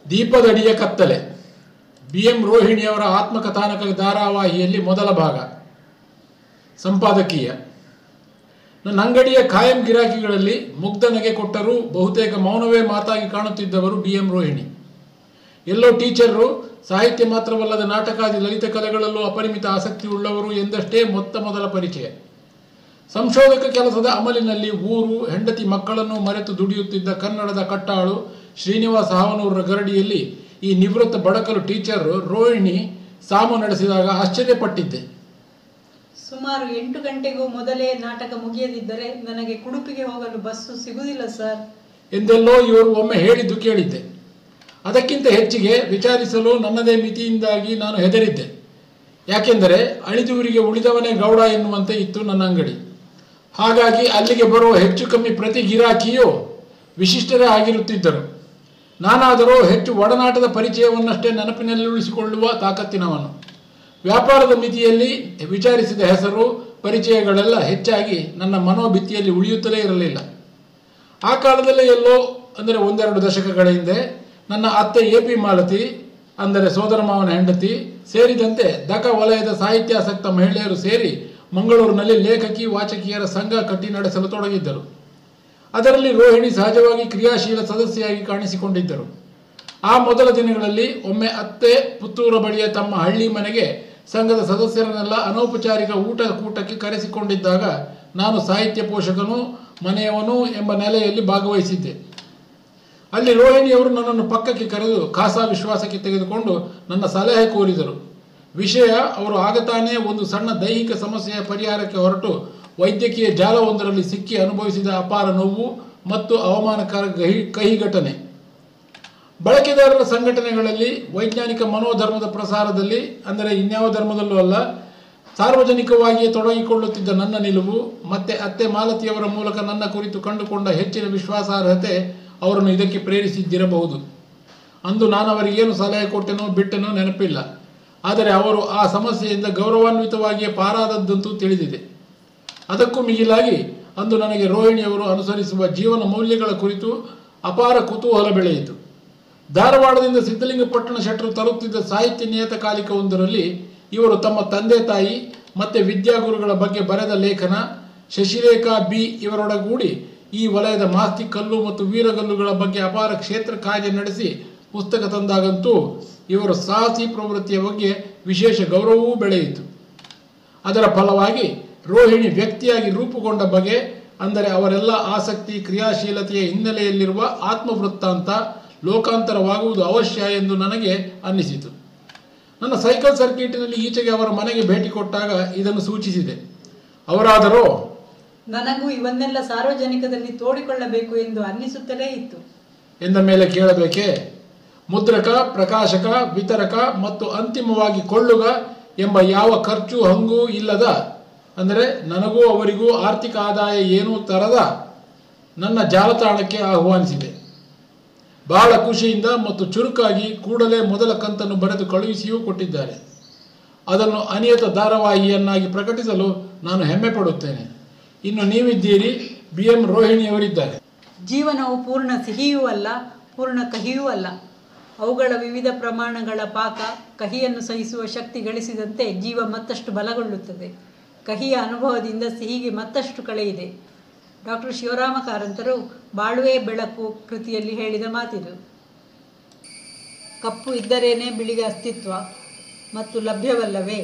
ದೀಪದಡಿಯ ಕತ್ತಲೆ B M ರೋಹಿಣಿಯವರ ಆತ್ಮಕಥಾನಕ ಧಾರಾವಾಹಿಯಲ್ಲಿ ಮೊದಲ ಭಾಗ ಸಂಪಾದಕೀಯ ನನ್ನ ಅಂಗಡಿಯ ಕಾಯಂ ಗಿರಾಕಿಗಳಲ್ಲಿ ಮುಗ್ಧನಗೆ ಕೊಟ್ಟರೂ ಬಹುತೇಕ ಮೌನವೇ ಮಾತಾಗಿ ಕಾಣುತ್ತಿದ್ದವರು ಬಿ ಎಂ ರೋಹಿಣಿ ಎಲ್ಲೋ ಟೀಚರು ಸಾಹಿತ್ಯ ಮಾತ್ರವಲ್ಲದ ನಾಟಕಾದಿ ಲಲಿತ ಕಲೆಗಳಲ್ಲೂ ಅಪರಿಮಿತ ಆಸಕ್ತಿ ಉಳ್ಳವರು ಎಂದಷ್ಟೇ ಮೊತ್ತ ಮೊದಲ ಪರಿಚಯ ಸಂಶೋಧಕ ಕೆಲಸದ ಅಮಲಿನಲ್ಲಿ ಊರು ಹೆಂಡತಿ ಮಕ್ಕಳನ್ನು ಮರೆತು ದುಡಿಯುತ್ತಿದ್ದ ಕನ್ನಡದ ಕಟ್ಟಾಳು ಶ್ರೀನಿವಾಸ ಹಾವನೂರರ ಗರಡಿಯಲ್ಲಿ ಈ ನಿವೃತ್ತ ಬಡಕಲು ಟೀಚರ್ ರೋಹಿಣಿ ಸಾಮು ನಡೆಸಿದಾಗ ಆಶ್ಚರ್ಯಪಟ್ಟಿದ್ದೆ ಸುಮಾರು ಎಂಟು ಗಂಟೆಗೂ ಮೊದಲೇ ನಾಟಕ ಮುಗಿಯದಿದ್ದರೆ ನನಗೆ ಕುಡುಪಿಗೆ ಹೋಗಲು ಬಸ್ಸು ಸಿಗುವುದಿಲ್ಲ ಸರ್ ಎಂದೆಲ್ಲೋ ಇವರು ಒಮ್ಮೆ ಹೇಳಿದ್ದು ಕೇಳಿದ್ದೆ ಅದಕ್ಕಿಂತ ಹೆಚ್ಚಿಗೆ ವಿಚಾರಿಸಲು ನನ್ನದೇ ಮಿತಿಯಿಂದಾಗಿ ನಾನು ಹೆದರಿದ್ದೆ ಯಾಕೆಂದರೆ ಅಳಿದೂರಿಗೆ ಉಳಿದವನೇ ಗೌಡ ಎನ್ನುವಂತೆ ಇತ್ತು ನನ್ನ ಅಂಗಡಿ ಹಾಗಾಗಿ ಅಲ್ಲಿಗೆ ಬರುವ ಹೆಚ್ಚು ಕಮ್ಮಿ ಪ್ರತಿ ಗಿರಾಕಿಯೂ ವಿಶಿಷ್ಟರೇ ಆಗಿರುತ್ತಿದ್ದರು ನಾನಾದರೂ ಹೆಚ್ಚು ಒಡನಾಟದ ಪರಿಚಯವನ್ನಷ್ಟೇ ನೆನಪಿನಲ್ಲಿ ಉಳಿಸಿಕೊಳ್ಳುವ ತಾಕತ್ತಿನವನು ವ್ಯಾಪಾರದ ಮಿತಿಯಲ್ಲಿ ವಿಚಾರಿಸಿದ ಹೆಸರು ಪರಿಚಯಗಳೆಲ್ಲ ಹೆಚ್ಚಾಗಿ ನನ್ನ ಮನೋಭಿತ್ತಿಯಲ್ಲಿ ಉಳಿಯುತ್ತಲೇ ಇರಲಿಲ್ಲ ಆ ಕಾಲದಲ್ಲೇ ಎಲ್ಲೋ ಅಂದರೆ ಒಂದೆರಡು ದಶಕಗಳ ಹಿಂದೆ ನನ್ನ ಅತ್ತೆ ಎ ಪಿ ಮಾಲತಿ ಅಂದರೆ ಸೋದರ ಮಾವನ ಹೆಂಡತಿ ಸೇರಿದಂತೆ ದಕ ವಲಯದ ಸಾಹಿತ್ಯಾಸಕ್ತ ಮಹಿಳೆಯರು ಸೇರಿ ಮಂಗಳೂರಿನಲ್ಲಿ ಲೇಖಕಿ ವಾಚಕಿಯರ ಸಂಘ ಕಟ್ಟಿ ನಡೆಸಲು ತೊಡಗಿದ್ದರು ಅದರಲ್ಲಿ ರೋಹಿಣಿ ಸಹಜವಾಗಿ ಕ್ರಿಯಾಶೀಲ ಸದಸ್ಯೆಯಾಗಿ ಕಾಣಿಸಿಕೊಂಡಿದ್ದರು ಆ ಮೊದಲ ದಿನಗಳಲ್ಲಿ ಒಮ್ಮೆ ಅತ್ತೆ ಪುತ್ತೂರ ಬಳಿಯ ತಮ್ಮ ಹಳ್ಳಿ ಮನೆಗೆ ಸಂಘದ ಸದಸ್ಯರನ್ನೆಲ್ಲ ಅನೌಪಚಾರಿಕ ಊಟ ಕೂಟಕ್ಕೆ ಕರೆಸಿಕೊಂಡಿದ್ದಾಗ ನಾನು ಸಾಹಿತ್ಯ ಪೋಷಕನು ಮನೆಯವನು ಎಂಬ ನೆಲೆಯಲ್ಲಿ ಭಾಗವಹಿಸಿದ್ದೆ ಅಲ್ಲಿ ರೋಹಿಣಿಯವರು ನನ್ನನ್ನು ಪಕ್ಕಕ್ಕೆ ಕರೆದು ಖಾಸಾ ವಿಶ್ವಾಸಕ್ಕೆ ತೆಗೆದುಕೊಂಡು ನನ್ನ ಸಲಹೆ ಕೋರಿದರು ವಿಷಯ ಅವರು ಆಗತಾನೇ ಒಂದು ಸಣ್ಣ ದೈಹಿಕ ಸಮಸ್ಯೆಯ ಪರಿಹಾರಕ್ಕೆ ಹೊರಟು ವೈದ್ಯಕೀಯ ಜಾಲವೊಂದರಲ್ಲಿ ಸಿಕ್ಕಿ ಅನುಭವಿಸಿದ ಅಪಾರ ನೋವು ಮತ್ತು ಅವಮಾನಕರ ಕಹಿ ಕಹಿ ಘಟನೆ ಬಳಕೆದಾರರ ಸಂಘಟನೆಗಳಲ್ಲಿ ವೈಜ್ಞಾನಿಕ ಮನೋಧರ್ಮದ ಪ್ರಸಾರದಲ್ಲಿ ಅಂದರೆ ಇನ್ಯಾವ ಧರ್ಮದಲ್ಲೂ ಅಲ್ಲ ಸಾರ್ವಜನಿಕವಾಗಿಯೇ ತೊಡಗಿಕೊಳ್ಳುತ್ತಿದ್ದ ನನ್ನ ನಿಲುವು ಮತ್ತೆ ಅತ್ತೆ ಮಾಲತಿಯವರ ಮೂಲಕ ನನ್ನ ಕುರಿತು ಕಂಡುಕೊಂಡ ಹೆಚ್ಚಿನ ವಿಶ್ವಾಸಾರ್ಹತೆ ಅವರನ್ನು ಇದಕ್ಕೆ ಪ್ರೇರಿಸಿದ್ದಿರಬಹುದು ಅಂದು ನಾನು ಅವರಿಗೇನು ಸಲಹೆ ಕೊಟ್ಟೆನೋ ಬಿಟ್ಟೆನೋ ನೆನಪಿಲ್ಲ ಆದರೆ ಅವರು ಆ ಸಮಸ್ಯೆಯಿಂದ ಗೌರವಾನ್ವಿತವಾಗಿಯೇ ಪಾರಾದದ್ದಂತೂ ತಿಳಿದಿದೆ ಅದಕ್ಕೂ ಮಿಗಿಲಾಗಿ ಅಂದು ನನಗೆ ರೋಹಿಣಿಯವರು ಅನುಸರಿಸುವ ಜೀವನ ಮೌಲ್ಯಗಳ ಕುರಿತು ಅಪಾರ ಕುತೂಹಲ ಬೆಳೆಯಿತು ಧಾರವಾಡದಿಂದ ಸಿದ್ಧಲಿಂಗಪಟ್ಟಣ ಶೆಟ್ಟರು ತರುತ್ತಿದ್ದ ಸಾಹಿತ್ಯ ನಿಯತಕಾಲಿಕವೊಂದರಲ್ಲಿ ಇವರು ತಮ್ಮ ತಂದೆ ತಾಯಿ ಮತ್ತೆ ವಿದ್ಯಾಗುರುಗಳ ಬಗ್ಗೆ ಬರೆದ ಲೇಖನ ಶಶಿರೇಖಾ ಬಿ ಇವರೊಡಗೂಡಿ ಈ ವಲಯದ ಮಾಸ್ತಿ ಕಲ್ಲು ಮತ್ತು ವೀರಗಲ್ಲುಗಳ ಬಗ್ಗೆ ಅಪಾರ ಕ್ಷೇತ್ರ ಕಾರ್ಯ ನಡೆಸಿ ಪುಸ್ತಕ ತಂದಾಗಂತೂ ಇವರ ಸಾಹಸಿ ಪ್ರವೃತ್ತಿಯ ಬಗ್ಗೆ ವಿಶೇಷ ಗೌರವವೂ ಬೆಳೆಯಿತು ಅದರ ಫಲವಾಗಿ ರೋಹಿಣಿ ವ್ಯಕ್ತಿಯಾಗಿ ರೂಪುಗೊಂಡ ಬಗೆ ಅಂದರೆ ಅವರೆಲ್ಲ ಆಸಕ್ತಿ ಕ್ರಿಯಾಶೀಲತೆಯ ಹಿನ್ನೆಲೆಯಲ್ಲಿರುವ ಆತ್ಮವೃತ್ತಾಂತ ಲೋಕಾಂತರವಾಗುವುದು ಅವಶ್ಯ ಎಂದು ನನಗೆ ಅನ್ನಿಸಿತು ನನ್ನ ಸೈಕಲ್ ಸರ್ಕಿಟಿನಲ್ಲಿ ಈಚೆಗೆ ಅವರ ಮನೆಗೆ ಭೇಟಿ ಕೊಟ್ಟಾಗ ಇದನ್ನು ಸೂಚಿಸಿದೆ ಅವರಾದರೂ ನನಗೂ ಇವನ್ನೆಲ್ಲ ಸಾರ್ವಜನಿಕದಲ್ಲಿ ತೋಡಿಕೊಳ್ಳಬೇಕು ಎಂದು ಅನ್ನಿಸುತ್ತಲೇ ಇತ್ತು ಎಂದ ಮೇಲೆ ಕೇಳಬೇಕೆ ಮುದ್ರಕ ಪ್ರಕಾಶಕ ವಿತರಕ ಮತ್ತು ಅಂತಿಮವಾಗಿ ಕೊಳ್ಳುಗ ಎಂಬ ಯಾವ ಖರ್ಚು ಹಂಗೂ ಇಲ್ಲದ ಅಂದರೆ ನನಗೂ ಅವರಿಗೂ ಆರ್ಥಿಕ ಆದಾಯ ಏನೂ ತರದ ನನ್ನ ಜಾಲತಾಣಕ್ಕೆ ಆಹ್ವಾನಿಸಿದೆ ಬಹಳ ಖುಷಿಯಿಂದ ಮತ್ತು ಚುರುಕಾಗಿ ಕೂಡಲೇ ಮೊದಲ ಕಂತನ್ನು ಬರೆದು ಕಳುಹಿಸಿಯೂ ಕೊಟ್ಟಿದ್ದಾರೆ ಅದನ್ನು ಅನಿಯತ ಧಾರಾವಾಹಿಯನ್ನಾಗಿ ಪ್ರಕಟಿಸಲು ನಾನು ಹೆಮ್ಮೆ ಪಡುತ್ತೇನೆ ಇನ್ನು ನೀವಿದ್ದೀರಿ ಬಿ ಎಂ ರೋಹಿಣಿಯವರಿದ್ದಾರೆ ಜೀವನವು ಪೂರ್ಣ ಸಿಹಿಯೂ ಅಲ್ಲ ಪೂರ್ಣ ಕಹಿಯೂ ಅಲ್ಲ ಅವುಗಳ ವಿವಿಧ ಪ್ರಮಾಣಗಳ ಪಾಕ ಕಹಿಯನ್ನು ಸಹಿಸುವ ಶಕ್ತಿ ಗಳಿಸಿದಂತೆ ಜೀವ ಮತ್ತಷ್ಟು ಬಲಗೊಳ್ಳುತ್ತದೆ ಕಹಿಯ ಅನುಭವದಿಂದ ಸಿಹಿಗೆ ಮತ್ತಷ್ಟು ಕಳೆಯಿದೆ ಡಾಕ್ಟರ್ ಶಿವರಾಮ ಕಾರಂತರು ಬಾಳುವೆ ಬೆಳಕು ಕೃತಿಯಲ್ಲಿ ಹೇಳಿದ ಮಾತಿದು ಕಪ್ಪು ಇದ್ದರೇನೆ ಬಿಳಿಗೆ ಅಸ್ತಿತ್ವ ಮತ್ತು ಲಭ್ಯವಲ್ಲವೇ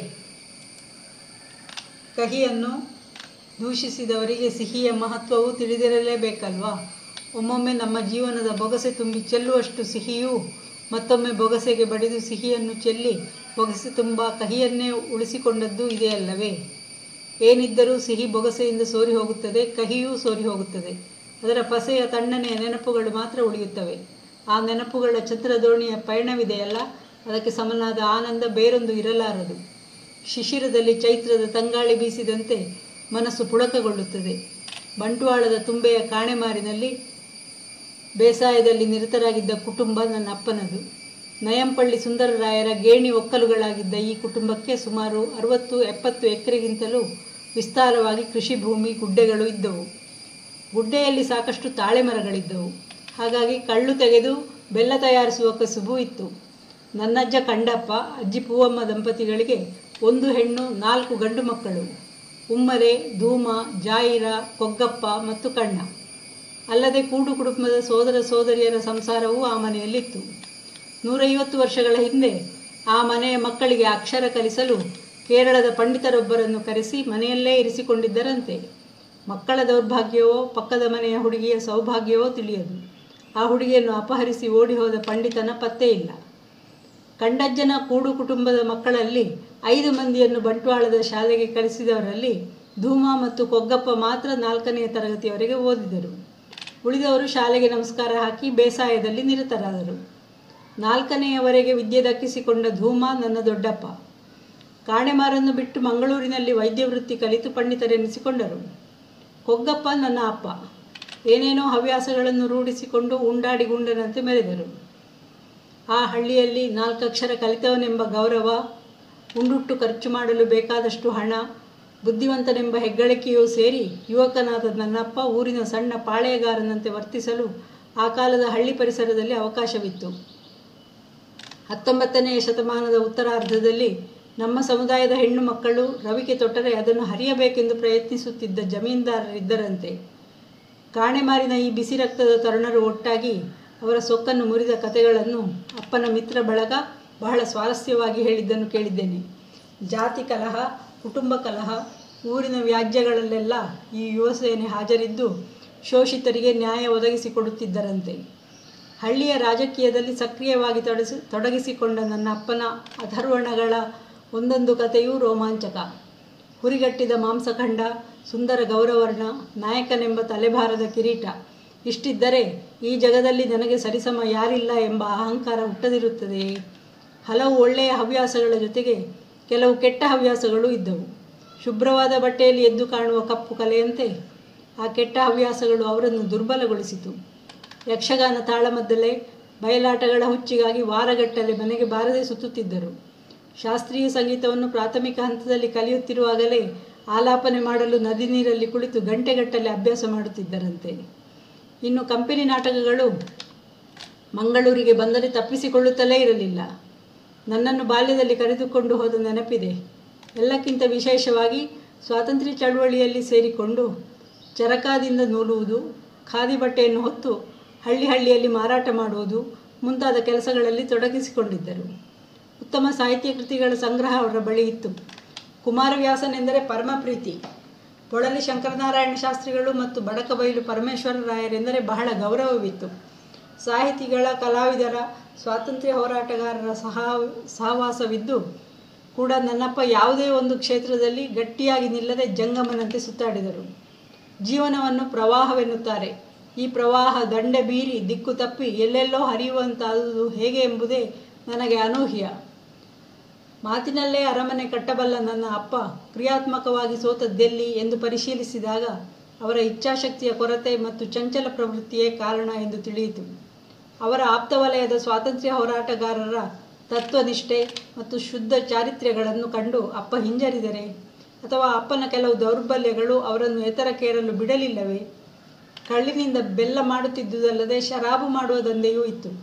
ಕಹಿಯನ್ನು ದೂಷಿಸಿದವರಿಗೆ ಸಿಹಿಯ ಮಹತ್ವವು ತಿಳಿದಿರಲೇಬೇಕಲ್ವಾ ಒಮ್ಮೊಮ್ಮೆ ನಮ್ಮ ಜೀವನದ ಬೊಗಸೆ ತುಂಬಿ ಚೆಲ್ಲುವಷ್ಟು ಸಿಹಿಯೂ ಮತ್ತೊಮ್ಮೆ ಬೊಗಸೆಗೆ ಬಡಿದು ಸಿಹಿಯನ್ನು ಚೆಲ್ಲಿ ಬೊಗಸೆ ತುಂಬ ಕಹಿಯನ್ನೇ ಉಳಿಸಿಕೊಂಡದ್ದು ಇದೆಯಲ್ಲವೇ ಏನಿದ್ದರೂ ಸಿಹಿ ಬೊಗಸೆಯಿಂದ ಸೋರಿ ಹೋಗುತ್ತದೆ ಕಹಿಯೂ ಸೋರಿ ಹೋಗುತ್ತದೆ ಅದರ ಪಸೆಯ ತಣ್ಣನೆಯ ನೆನಪುಗಳು ಮಾತ್ರ ಉಳಿಯುತ್ತವೆ ಆ ನೆನಪುಗಳ ಛತ್ರದೋಣಿಯ ಪಯಣವಿದೆಯಲ್ಲ ಅದಕ್ಕೆ ಸಮನಾದ ಆನಂದ ಬೇರೊಂದು ಇರಲಾರದು ಶಿಶಿರದಲ್ಲಿ ಚೈತ್ರದ ತಂಗಾಳಿ ಬೀಸಿದಂತೆ ಮನಸ್ಸು ಪುಳಕಗೊಳ್ಳುತ್ತದೆ ಬಂಟ್ವಾಳದ ತುಂಬೆಯ ಕಾಣೆಮಾರಿನಲ್ಲಿ ಬೇಸಾಯದಲ್ಲಿ ನಿರತರಾಗಿದ್ದ ಕುಟುಂಬ ನನ್ನ ಅಪ್ಪನದು ನಯಂಪಳ್ಳಿ ಸುಂದರರಾಯರ ಗೇಣಿ ಒಕ್ಕಲುಗಳಾಗಿದ್ದ ಈ ಕುಟುಂಬಕ್ಕೆ ಸುಮಾರು ಅರವತ್ತು ಎಪ್ಪತ್ತು ಎಕರೆಗಿಂತಲೂ ವಿಸ್ತಾರವಾಗಿ ಕೃಷಿ ಭೂಮಿ ಗುಡ್ಡೆಗಳು ಇದ್ದವು ಗುಡ್ಡೆಯಲ್ಲಿ ಸಾಕಷ್ಟು ತಾಳೆ ಮರಗಳಿದ್ದವು ಹಾಗಾಗಿ ಕಳ್ಳು ತೆಗೆದು ಬೆಲ್ಲ ತಯಾರಿಸುವ ಕಸುಬು ಇತ್ತು ನನ್ನಜ್ಜ ಕಂಡಪ್ಪ ಅಜ್ಜಿ ಪೂವಮ್ಮ ದಂಪತಿಗಳಿಗೆ ಒಂದು ಹೆಣ್ಣು ನಾಲ್ಕು ಗಂಡು ಮಕ್ಕಳು ಉಮ್ಮರೆ ಧೂಮ ಜಾಯಿರ ಕೊಗ್ಗಪ್ಪ ಮತ್ತು ಕಣ್ಣ ಅಲ್ಲದೆ ಕೂಡು ಕುಟುಂಬದ ಸೋದರ ಸೋದರಿಯರ ಸಂಸಾರವೂ ಆ ಮನೆಯಲ್ಲಿತ್ತು ನೂರೈವತ್ತು ವರ್ಷಗಳ ಹಿಂದೆ ಆ ಮನೆಯ ಮಕ್ಕಳಿಗೆ ಅಕ್ಷರ ಕಲಿಸಲು ಕೇರಳದ ಪಂಡಿತರೊಬ್ಬರನ್ನು ಕರೆಸಿ ಮನೆಯಲ್ಲೇ ಇರಿಸಿಕೊಂಡಿದ್ದರಂತೆ ಮಕ್ಕಳ ದೌರ್ಭಾಗ್ಯವೋ ಪಕ್ಕದ ಮನೆಯ ಹುಡುಗಿಯ ಸೌಭಾಗ್ಯವೋ ತಿಳಿಯದು ಆ ಹುಡುಗಿಯನ್ನು ಅಪಹರಿಸಿ ಓಡಿ ಹೋದ ಪಂಡಿತನ ಪತ್ತೆ ಇಲ್ಲ ಕಂಡಜ್ಜನ ಕೂಡು ಕುಟುಂಬದ ಮಕ್ಕಳಲ್ಲಿ ಐದು ಮಂದಿಯನ್ನು ಬಂಟ್ವಾಳದ ಶಾಲೆಗೆ ಕಳಿಸಿದವರಲ್ಲಿ ಧೂಮ ಮತ್ತು ಕೊಗ್ಗಪ್ಪ ಮಾತ್ರ ನಾಲ್ಕನೆಯ ತರಗತಿಯವರೆಗೆ ಓದಿದರು ಉಳಿದವರು ಶಾಲೆಗೆ ನಮಸ್ಕಾರ ಹಾಕಿ ಬೇಸಾಯದಲ್ಲಿ ನಿರತರಾದರು ನಾಲ್ಕನೆಯವರೆಗೆ ವಿದ್ಯೆ ದಕ್ಕಿಸಿಕೊಂಡ ಧೂಮ ನನ್ನ ದೊಡ್ಡಪ್ಪ ಕಾಣೆಮಾರನ್ನು ಬಿಟ್ಟು ಮಂಗಳೂರಿನಲ್ಲಿ ವೈದ್ಯ ವೃತ್ತಿ ಕಲಿತು ಪಂಡಿತರೆನಿಸಿಕೊಂಡರು ಕೊಗ್ಗಪ್ಪ ನನ್ನ ಅಪ್ಪ ಏನೇನೋ ಹವ್ಯಾಸಗಳನ್ನು ರೂಢಿಸಿಕೊಂಡು ಉಂಡಾಡಿ ಗುಂಡನಂತೆ ಮೆರೆದರು ಆ ಹಳ್ಳಿಯಲ್ಲಿ ನಾಲ್ಕಕ್ಷರ ಕಲಿತವನೆಂಬ ಗೌರವ ಉಂಡುಟ್ಟು ಖರ್ಚು ಮಾಡಲು ಬೇಕಾದಷ್ಟು ಹಣ ಬುದ್ಧಿವಂತನೆಂಬ ಹೆಗ್ಗಳಿಕೆಯೂ ಸೇರಿ ಯುವಕನಾದ ನನ್ನಪ್ಪ ಊರಿನ ಸಣ್ಣ ಪಾಳೆಯಗಾರನಂತೆ ವರ್ತಿಸಲು ಆ ಕಾಲದ ಹಳ್ಳಿ ಪರಿಸರದಲ್ಲಿ ಅವಕಾಶವಿತ್ತು ಹತ್ತೊಂಬತ್ತನೆಯ ಶತಮಾನದ ಉತ್ತರಾರ್ಧದಲ್ಲಿ ನಮ್ಮ ಸಮುದಾಯದ ಹೆಣ್ಣು ಮಕ್ಕಳು ರವಿಕೆ ತೊಟ್ಟರೆ ಅದನ್ನು ಹರಿಯಬೇಕೆಂದು ಪ್ರಯತ್ನಿಸುತ್ತಿದ್ದ ಜಮೀನ್ದಾರರಿದ್ದರಂತೆ ಕಾಣೆಮಾರಿನ ಈ ಬಿಸಿ ರಕ್ತದ ತರುಣರು ಒಟ್ಟಾಗಿ ಅವರ ಸೊಕ್ಕನ್ನು ಮುರಿದ ಕಥೆಗಳನ್ನು ಅಪ್ಪನ ಮಿತ್ರ ಬಳಗ ಬಹಳ ಸ್ವಾರಸ್ಯವಾಗಿ ಹೇಳಿದ್ದನ್ನು ಕೇಳಿದ್ದೇನೆ ಜಾತಿ ಕಲಹ ಕುಟುಂಬ ಕಲಹ ಊರಿನ ವ್ಯಾಜ್ಯಗಳಲ್ಲೆಲ್ಲ ಈ ಯುವಸೇನೆ ಹಾಜರಿದ್ದು ಶೋಷಿತರಿಗೆ ನ್ಯಾಯ ಒದಗಿಸಿಕೊಡುತ್ತಿದ್ದರಂತೆ ಹಳ್ಳಿಯ ರಾಜಕೀಯದಲ್ಲಿ ಸಕ್ರಿಯವಾಗಿ ತೊಡಸಿ ತೊಡಗಿಸಿಕೊಂಡ ನನ್ನ ಅಪ್ಪನ ಅಥರ್ವಣಗಳ ಒಂದೊಂದು ಕಥೆಯೂ ರೋಮಾಂಚಕ ಹುರಿಗಟ್ಟಿದ ಮಾಂಸಖಂಡ ಸುಂದರ ಗೌರವರ್ಣ ನಾಯಕನೆಂಬ ತಲೆಭಾರದ ಕಿರೀಟ ಇಷ್ಟಿದ್ದರೆ ಈ ಜಗದಲ್ಲಿ ನನಗೆ ಸರಿಸಮ ಯಾರಿಲ್ಲ ಎಂಬ ಅಹಂಕಾರ ಹುಟ್ಟದಿರುತ್ತದೆಯೇ ಹಲವು ಒಳ್ಳೆಯ ಹವ್ಯಾಸಗಳ ಜೊತೆಗೆ ಕೆಲವು ಕೆಟ್ಟ ಹವ್ಯಾಸಗಳು ಇದ್ದವು ಶುಭ್ರವಾದ ಬಟ್ಟೆಯಲ್ಲಿ ಎದ್ದು ಕಾಣುವ ಕಪ್ಪು ಕಲೆಯಂತೆ ಆ ಕೆಟ್ಟ ಹವ್ಯಾಸಗಳು ಅವರನ್ನು ದುರ್ಬಲಗೊಳಿಸಿತು ಯಕ್ಷಗಾನ ತಾಳಮದ್ದಲೆ ಬಯಲಾಟಗಳ ಹುಚ್ಚಿಗಾಗಿ ವಾರಗಟ್ಟಲೆ ಮನೆಗೆ ಬಾರದೆ ಸುತ್ತುತ್ತಿದ್ದರು ಶಾಸ್ತ್ರೀಯ ಸಂಗೀತವನ್ನು ಪ್ರಾಥಮಿಕ ಹಂತದಲ್ಲಿ ಕಲಿಯುತ್ತಿರುವಾಗಲೇ ಆಲಾಪನೆ ಮಾಡಲು ನದಿ ನೀರಲ್ಲಿ ಕುಳಿತು ಗಂಟೆಗಟ್ಟಲೆ ಅಭ್ಯಾಸ ಮಾಡುತ್ತಿದ್ದರಂತೆ ಇನ್ನು ಕಂಪನಿ ನಾಟಕಗಳು ಮಂಗಳೂರಿಗೆ ಬಂದರೆ ತಪ್ಪಿಸಿಕೊಳ್ಳುತ್ತಲೇ ಇರಲಿಲ್ಲ ನನ್ನನ್ನು ಬಾಲ್ಯದಲ್ಲಿ ಕರೆದುಕೊಂಡು ಹೋದ ನೆನಪಿದೆ ಎಲ್ಲಕ್ಕಿಂತ ವಿಶೇಷವಾಗಿ ಸ್ವಾತಂತ್ರ್ಯ ಚಳುವಳಿಯಲ್ಲಿ ಸೇರಿಕೊಂಡು ಚರಕಾದಿಂದ ನೂಲುವುದು ಖಾದಿ ಬಟ್ಟೆಯನ್ನು ಹೊತ್ತು ಹಳ್ಳಿ ಹಳ್ಳಿಯಲ್ಲಿ ಮಾರಾಟ ಮಾಡುವುದು ಮುಂತಾದ ಕೆಲಸಗಳಲ್ಲಿ ತೊಡಗಿಸಿಕೊಂಡಿದ್ದರು ಉತ್ತಮ ಸಾಹಿತ್ಯ ಕೃತಿಗಳ ಸಂಗ್ರಹ ಅವರ ಬಳಿ ಇತ್ತು ಕುಮಾರವ್ಯಾಸನೆಂದರೆ ಪರಮ ಪ್ರೀತಿ ಪೊಳಲಿ ಶಂಕರನಾರಾಯಣ ಶಾಸ್ತ್ರಿಗಳು ಮತ್ತು ಬಡಕಬೈಲು ಪರಮೇಶ್ವರ ರಾಯರೆಂದರೆ ಬಹಳ ಗೌರವವಿತ್ತು ಸಾಹಿತಿಗಳ ಕಲಾವಿದರ ಸ್ವಾತಂತ್ರ್ಯ ಹೋರಾಟಗಾರರ ಸಹ ಸಹವಾಸವಿದ್ದು ಕೂಡ ನನ್ನಪ್ಪ ಯಾವುದೇ ಒಂದು ಕ್ಷೇತ್ರದಲ್ಲಿ ಗಟ್ಟಿಯಾಗಿ ನಿಲ್ಲದೆ ಜಂಗಮನಂತೆ ಸುತ್ತಾಡಿದರು ಜೀವನವನ್ನು ಪ್ರವಾಹವೆನ್ನುತ್ತಾರೆ ಈ ಪ್ರವಾಹ ದಂಡೆ ಬೀರಿ ದಿಕ್ಕು ತಪ್ಪಿ ಎಲ್ಲೆಲ್ಲೋ ಹರಿಯುವಂತಾದುದು ಹೇಗೆ ಎಂಬುದೇ ನನಗೆ ಅನೂಹ್ಯ ಮಾತಿನಲ್ಲೇ ಅರಮನೆ ಕಟ್ಟಬಲ್ಲ ನನ್ನ ಅಪ್ಪ ಕ್ರಿಯಾತ್ಮಕವಾಗಿ ಸೋತದ್ದೆಲ್ಲಿ ಎಂದು ಪರಿಶೀಲಿಸಿದಾಗ ಅವರ ಇಚ್ಛಾಶಕ್ತಿಯ ಕೊರತೆ ಮತ್ತು ಚಂಚಲ ಪ್ರವೃತ್ತಿಯೇ ಕಾರಣ ಎಂದು ತಿಳಿಯಿತು ಅವರ ಆಪ್ತವಲಯದ ಸ್ವಾತಂತ್ರ್ಯ ಹೋರಾಟಗಾರರ ತತ್ವನಿಷ್ಠೆ ಮತ್ತು ಶುದ್ಧ ಚಾರಿತ್ರ್ಯಗಳನ್ನು ಕಂಡು ಅಪ್ಪ ಹಿಂಜರಿದರೆ ಅಥವಾ ಅಪ್ಪನ ಕೆಲವು ದೌರ್ಬಲ್ಯಗಳು ಅವರನ್ನು ಎತ್ತರಕ್ಕೇರಲು ಬಿಡಲಿಲ್ಲವೇ ಕಳ್ಳಿನಿಂದ ಬೆಲ್ಲ ಮಾಡುತ್ತಿದ್ದುದಲ್ಲದೆ ಶರಾಬು ಮಾಡುವ ದಂಧೆಯೂ ಇತ್ತು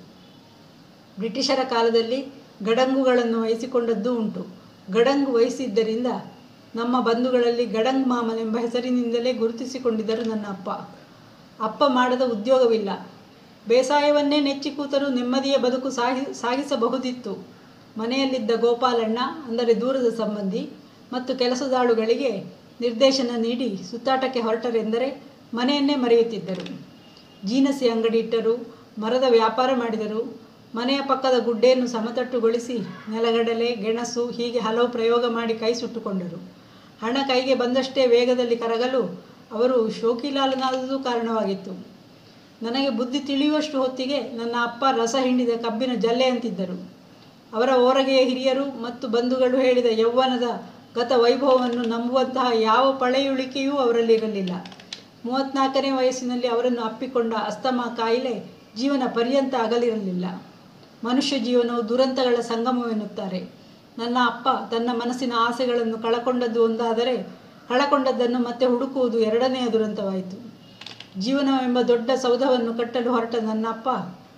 ಬ್ರಿಟಿಷರ ಕಾಲದಲ್ಲಿ ಗಡಂಗುಗಳನ್ನು ವಹಿಸಿಕೊಂಡದ್ದೂ ಉಂಟು ಗಡಂಗು ವಹಿಸಿದ್ದರಿಂದ ನಮ್ಮ ಬಂಧುಗಳಲ್ಲಿ ಗಡಂಗ್ ಮಾಮನೆಂಬ ಹೆಸರಿನಿಂದಲೇ ಗುರುತಿಸಿಕೊಂಡಿದ್ದರು ನನ್ನ ಅಪ್ಪ ಅಪ್ಪ ಮಾಡದ ಉದ್ಯೋಗವಿಲ್ಲ ಬೇಸಾಯವನ್ನೇ ನೆಚ್ಚಿ ಕೂತರೂ ನೆಮ್ಮದಿಯ ಬದುಕು ಸಾಗಿ ಸಾಗಿಸಬಹುದಿತ್ತು ಮನೆಯಲ್ಲಿದ್ದ ಗೋಪಾಲಣ್ಣ ಅಂದರೆ ದೂರದ ಸಂಬಂಧಿ ಮತ್ತು ಕೆಲಸದಾಳುಗಳಿಗೆ ನಿರ್ದೇಶನ ನೀಡಿ ಸುತ್ತಾಟಕ್ಕೆ ಹೊರಟರೆಂದರೆ ಮನೆಯನ್ನೇ ಮರೆಯುತ್ತಿದ್ದರು ಜೀನಸಿ ಅಂಗಡಿ ಇಟ್ಟರು ಮರದ ವ್ಯಾಪಾರ ಮಾಡಿದರು ಮನೆಯ ಪಕ್ಕದ ಗುಡ್ಡೆಯನ್ನು ಸಮತಟ್ಟುಗೊಳಿಸಿ ನೆಲಗಡಲೆ ಗೆಣಸು ಹೀಗೆ ಹಲವು ಪ್ರಯೋಗ ಮಾಡಿ ಕೈ ಸುಟ್ಟುಕೊಂಡರು ಹಣ ಕೈಗೆ ಬಂದಷ್ಟೇ ವೇಗದಲ್ಲಿ ಕರಗಲು ಅವರು ಶೋಕಿಲಾಲನಾದುದು ಕಾರಣವಾಗಿತ್ತು ನನಗೆ ಬುದ್ಧಿ ತಿಳಿಯುವಷ್ಟು ಹೊತ್ತಿಗೆ ನನ್ನ ಅಪ್ಪ ರಸ ಹಿಂಡಿದ ಕಬ್ಬಿನ ಜಲ್ಲೆ ಅಂತಿದ್ದರು ಅವರ ಓರಗೆಯ ಹಿರಿಯರು ಮತ್ತು ಬಂಧುಗಳು ಹೇಳಿದ ಯೌವನದ ಗತ ವೈಭವವನ್ನು ನಂಬುವಂತಹ ಯಾವ ಪಳೆಯುಳಿಕೆಯೂ ಅವರಲ್ಲಿರಲಿಲ್ಲ ಮೂವತ್ತ್ನಾಲ್ಕನೇ ವಯಸ್ಸಿನಲ್ಲಿ ಅವರನ್ನು ಅಪ್ಪಿಕೊಂಡ ಅಸ್ತಮಾ ಕಾಯಿಲೆ ಜೀವನ ಪರ್ಯಂತ ಅಗಲಿರಲಿಲ್ಲ ಮನುಷ್ಯ ಜೀವನವು ದುರಂತಗಳ ಸಂಗಮವೆನ್ನುತ್ತಾರೆ ನನ್ನ ಅಪ್ಪ ತನ್ನ ಮನಸ್ಸಿನ ಆಸೆಗಳನ್ನು ಕಳಕೊಂಡದ್ದು ಒಂದಾದರೆ ಕಳಕೊಂಡದ್ದನ್ನು ಮತ್ತೆ ಹುಡುಕುವುದು ಎರಡನೆಯ ದುರಂತವಾಯಿತು ಜೀವನವೆಂಬ ದೊಡ್ಡ ಸೌಧವನ್ನು ಕಟ್ಟಲು ಹೊರಟ ನನ್ನಪ್ಪ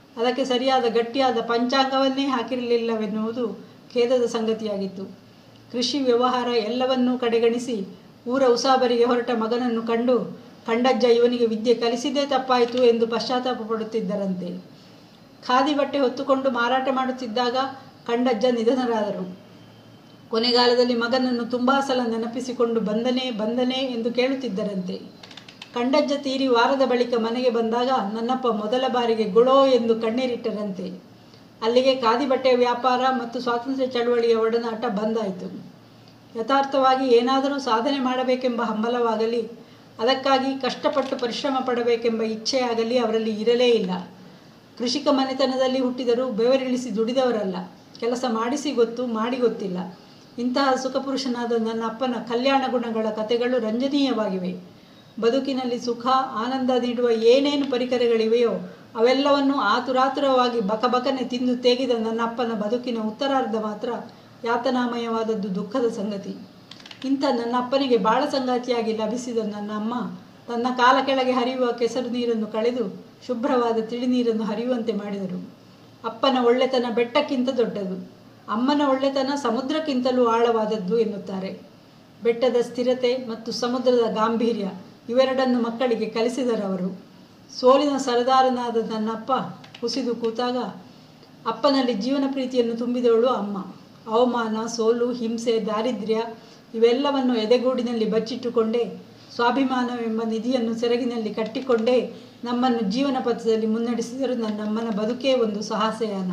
ಅದಕ್ಕೆ ಸರಿಯಾದ ಗಟ್ಟಿಯಾದ ಪಂಚಾಂಗವನ್ನೇ ಹಾಕಿರಲಿಲ್ಲವೆನ್ನುವುದು ಖೇದದ ಸಂಗತಿಯಾಗಿತ್ತು ಕೃಷಿ ವ್ಯವಹಾರ ಎಲ್ಲವನ್ನೂ ಕಡೆಗಣಿಸಿ ಊರ ಉಸಾಬರಿಗೆ ಹೊರಟ ಮಗನನ್ನು ಕಂಡು ಕಂಡಜ್ಜ ಇವನಿಗೆ ವಿದ್ಯೆ ಕಲಿಸಿದ್ದೇ ತಪ್ಪಾಯಿತು ಎಂದು ಪಶ್ಚಾತ್ತಾಪ ಪಡುತ್ತಿದ್ದರಂತೆ ಖಾದಿ ಬಟ್ಟೆ ಹೊತ್ತುಕೊಂಡು ಮಾರಾಟ ಮಾಡುತ್ತಿದ್ದಾಗ ಕಂಡಜ್ಜ ನಿಧನರಾದರು ಕೊನೆಗಾಲದಲ್ಲಿ ಮಗನನ್ನು ತುಂಬಾ ಸಲ ನೆನಪಿಸಿಕೊಂಡು ಬಂದನೇ ಬಂದನೇ ಎಂದು ಕೇಳುತ್ತಿದ್ದರಂತೆ ಕಂಡಜ್ಜ ತೀರಿ ವಾರದ ಬಳಿಕ ಮನೆಗೆ ಬಂದಾಗ ನನ್ನಪ್ಪ ಮೊದಲ ಬಾರಿಗೆ ಗುಳೋ ಎಂದು ಕಣ್ಣೀರಿಟ್ಟರಂತೆ ಅಲ್ಲಿಗೆ ಖಾದಿ ಬಟ್ಟೆಯ ವ್ಯಾಪಾರ ಮತ್ತು ಸ್ವಾತಂತ್ರ್ಯ ಚಳವಳಿಯ ಒಡನಾಟ ಬಂದಾಯಿತು ಯಥಾರ್ಥವಾಗಿ ಏನಾದರೂ ಸಾಧನೆ ಮಾಡಬೇಕೆಂಬ ಹಂಬಲವಾಗಲಿ ಅದಕ್ಕಾಗಿ ಕಷ್ಟಪಟ್ಟು ಪರಿಶ್ರಮ ಪಡಬೇಕೆಂಬ ಇಚ್ಛೆಯಾಗಲಿ ಅವರಲ್ಲಿ ಇರಲೇ ಇಲ್ಲ ಕೃಷಿಕ ಮನೆತನದಲ್ಲಿ ಹುಟ್ಟಿದರೂ ಬೆವರಿಳಿಸಿ ದುಡಿದವರಲ್ಲ ಕೆಲಸ ಮಾಡಿಸಿ ಗೊತ್ತು ಮಾಡಿ ಗೊತ್ತಿಲ್ಲ ಇಂತಹ ಸುಖಪುರುಷನಾದ ನನ್ನ ಅಪ್ಪನ ಕಲ್ಯಾಣ ಗುಣಗಳ ಕಥೆಗಳು ರಂಜನೀಯವಾಗಿವೆ ಬದುಕಿನಲ್ಲಿ ಸುಖ ಆನಂದ ನೀಡುವ ಏನೇನು ಪರಿಕರಗಳಿವೆಯೋ ಅವೆಲ್ಲವನ್ನು ಆತುರಾತುರವಾಗಿ ಬಕಬಕನೆ ತಿಂದು ತೇಗಿದ ನನ್ನ ಅಪ್ಪನ ಬದುಕಿನ ಉತ್ತರಾರ್ಧ ಮಾತ್ರ ಯಾತನಾಮಯವಾದದ್ದು ದುಃಖದ ಸಂಗತಿ ಇಂಥ ನನ್ನ ಅಪ್ಪನಿಗೆ ಬಾಳ ಸಂಗಾತಿಯಾಗಿ ಲಭಿಸಿದ ನನ್ನ ಅಮ್ಮ ತನ್ನ ಕಾಲ ಕೆಳಗೆ ಹರಿಯುವ ಕೆಸರು ನೀರನ್ನು ಕಳೆದು ಶುಭ್ರವಾದ ತಿಳಿ ನೀರನ್ನು ಹರಿಯುವಂತೆ ಮಾಡಿದರು ಅಪ್ಪನ ಒಳ್ಳೆತನ ಬೆಟ್ಟಕ್ಕಿಂತ ದೊಡ್ಡದು ಅಮ್ಮನ ಒಳ್ಳೆತನ ಸಮುದ್ರಕ್ಕಿಂತಲೂ ಆಳವಾದದ್ದು ಎನ್ನುತ್ತಾರೆ ಬೆಟ್ಟದ ಸ್ಥಿರತೆ ಮತ್ತು ಸಮುದ್ರದ ಗಾಂಭೀರ್ಯ ಇವೆರಡನ್ನು ಮಕ್ಕಳಿಗೆ ಕಲಿಸಿದರವರು ಸೋಲಿನ ಸರದಾರನಾದ ನನ್ನಪ್ಪ ಕುಸಿದು ಕೂತಾಗ ಅಪ್ಪನಲ್ಲಿ ಜೀವನ ಪ್ರೀತಿಯನ್ನು ತುಂಬಿದವಳು ಅಮ್ಮ ಅವಮಾನ ಸೋಲು ಹಿಂಸೆ ದಾರಿದ್ರ್ಯ ಇವೆಲ್ಲವನ್ನು ಎದೆಗೂಡಿನಲ್ಲಿ ಬಚ್ಚಿಟ್ಟುಕೊಂಡೇ ಸ್ವಾಭಿಮಾನವೆಂಬ ನಿಧಿಯನ್ನು ಸೆರಗಿನಲ್ಲಿ ಕಟ್ಟಿಕೊಂಡೇ ನಮ್ಮನ್ನು ಜೀವನ ಪಥದಲ್ಲಿ ಮುನ್ನಡೆಸಿದರು ನನ್ನಮ್ಮನ ಬದುಕೇ ಒಂದು ಸಾಹಸಯಾನ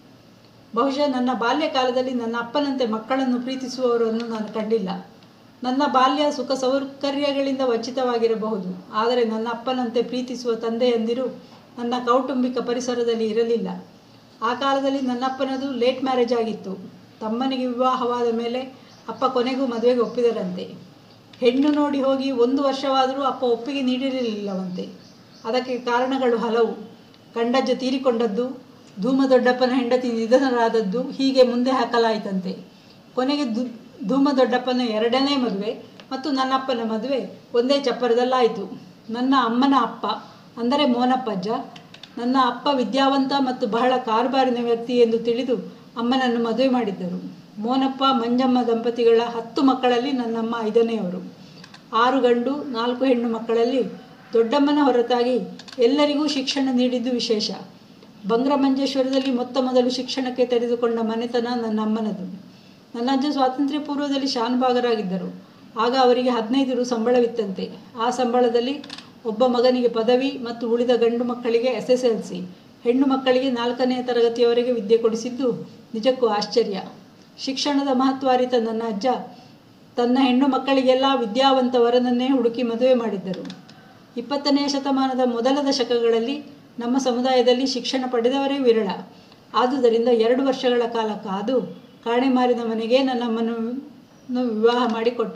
ಬಹುಶಃ ನನ್ನ ಬಾಲ್ಯ ಕಾಲದಲ್ಲಿ ನನ್ನ ಅಪ್ಪನಂತೆ ಮಕ್ಕಳನ್ನು ಪ್ರೀತಿಸುವವರನ್ನು ನಾನು ಕಂಡಿಲ್ಲ ನನ್ನ ಬಾಲ್ಯ ಸುಖ ಸೌಕರ್ಯಗಳಿಂದ ವಂಚಿತವಾಗಿರಬಹುದು ಆದರೆ ನನ್ನ ಅಪ್ಪನಂತೆ ಪ್ರೀತಿಸುವ ತಂದೆಯಂದಿರು ನನ್ನ ಕೌಟುಂಬಿಕ ಪರಿಸರದಲ್ಲಿ ಇರಲಿಲ್ಲ ಆ ಕಾಲದಲ್ಲಿ ನನ್ನಪ್ಪನದು ಲೇಟ್ ಮ್ಯಾರೇಜ್ ಆಗಿತ್ತು ತಮ್ಮನಿಗೆ ವಿವಾಹವಾದ ಮೇಲೆ ಅಪ್ಪ ಕೊನೆಗೂ ಮದುವೆಗೆ ಒಪ್ಪಿದರಂತೆ ಹೆಣ್ಣು ನೋಡಿ ಹೋಗಿ ಒಂದು ವರ್ಷವಾದರೂ ಅಪ್ಪ ಒಪ್ಪಿಗೆ ನೀಡಿರಲಿಲ್ಲವಂತೆ ಅದಕ್ಕೆ ಕಾರಣಗಳು ಹಲವು ಕಂಡಜ್ಜ ತೀರಿಕೊಂಡದ್ದು ಧೂಮದೊಡ್ಡಪ್ಪನ ಹೆಂಡತಿ ನಿಧನರಾದದ್ದು ಹೀಗೆ ಮುಂದೆ ಹಾಕಲಾಯಿತಂತೆ ಕೊನೆಗೆ ದು ಧೂಮದೊಡ್ಡಪ್ಪನ ಎರಡನೇ ಮದುವೆ ಮತ್ತು ನನ್ನಪ್ಪನ ಮದುವೆ ಒಂದೇ ಚಪ್ಪರದಲ್ಲಾಯಿತು ನನ್ನ ಅಮ್ಮನ ಅಪ್ಪ ಅಂದರೆ ಮೋನಪ್ಪಜ್ಜ ನನ್ನ ಅಪ್ಪ ವಿದ್ಯಾವಂತ ಮತ್ತು ಬಹಳ ಕಾರುಬಾರಿನ ವ್ಯಕ್ತಿ ಎಂದು ತಿಳಿದು ಅಮ್ಮನನ್ನು ಮದುವೆ ಮಾಡಿದ್ದರು ಮೋನಪ್ಪ ಮಂಜಮ್ಮ ದಂಪತಿಗಳ ಹತ್ತು ಮಕ್ಕಳಲ್ಲಿ ನನ್ನಮ್ಮ ಐದನೆಯವರು ಆರು ಗಂಡು ನಾಲ್ಕು ಹೆಣ್ಣು ಮಕ್ಕಳಲ್ಲಿ ದೊಡ್ಡಮ್ಮನ ಹೊರತಾಗಿ ಎಲ್ಲರಿಗೂ ಶಿಕ್ಷಣ ನೀಡಿದ್ದು ವಿಶೇಷ ಬಂಗ್ರಮಂಜೇಶ್ವರದಲ್ಲಿ ಮೊತ್ತ ಮೊದಲು ಶಿಕ್ಷಣಕ್ಕೆ ತೆರೆದುಕೊಂಡ ಮನೆತನ ನನ್ನ ಅಮ್ಮನದು ನನ್ನ ಅಜ್ಜ ಸ್ವಾತಂತ್ರ್ಯ ಪೂರ್ವದಲ್ಲಿ ಶಾನುಭಾಗರಾಗಿದ್ದರು ಆಗ ಅವರಿಗೆ ಹದಿನೈದು ರು ಸಂಬಳವಿತ್ತಂತೆ ಆ ಸಂಬಳದಲ್ಲಿ ಒಬ್ಬ ಮಗನಿಗೆ ಪದವಿ ಮತ್ತು ಉಳಿದ ಗಂಡು ಮಕ್ಕಳಿಗೆ ಎಸ್ ಎಸ್ ಎಲ್ ಸಿ ಹೆಣ್ಣು ಮಕ್ಕಳಿಗೆ ನಾಲ್ಕನೇ ತರಗತಿಯವರೆಗೆ ವಿದ್ಯೆ ಕೊಡಿಸಿದ್ದು ನಿಜಕ್ಕೂ ಆಶ್ಚರ್ಯ ಶಿಕ್ಷಣದ ಮಹತ್ವ ಅರಿತ ನನ್ನ ಅಜ್ಜ ತನ್ನ ಹೆಣ್ಣು ಮಕ್ಕಳಿಗೆಲ್ಲ ವಿದ್ಯಾವಂತ ವರನನ್ನೇ ಹುಡುಕಿ ಮದುವೆ ಮಾಡಿದ್ದರು ಇಪ್ಪತ್ತನೆಯ ಶತಮಾನದ ಮೊದಲ ದಶಕಗಳಲ್ಲಿ ನಮ್ಮ ಸಮುದಾಯದಲ್ಲಿ ಶಿಕ್ಷಣ ಪಡೆದವರೇ ವಿರಳ ಆದುದರಿಂದ ಎರಡು ವರ್ಷಗಳ ಕಾಲ ಕಾದು ಕಾಣೆಮಾರಿನ ಮನೆಗೆ ನನ್ನಮ್ಮನನ್ನು ವಿವಾಹ ಮಾಡಿಕೊಟ್ಟ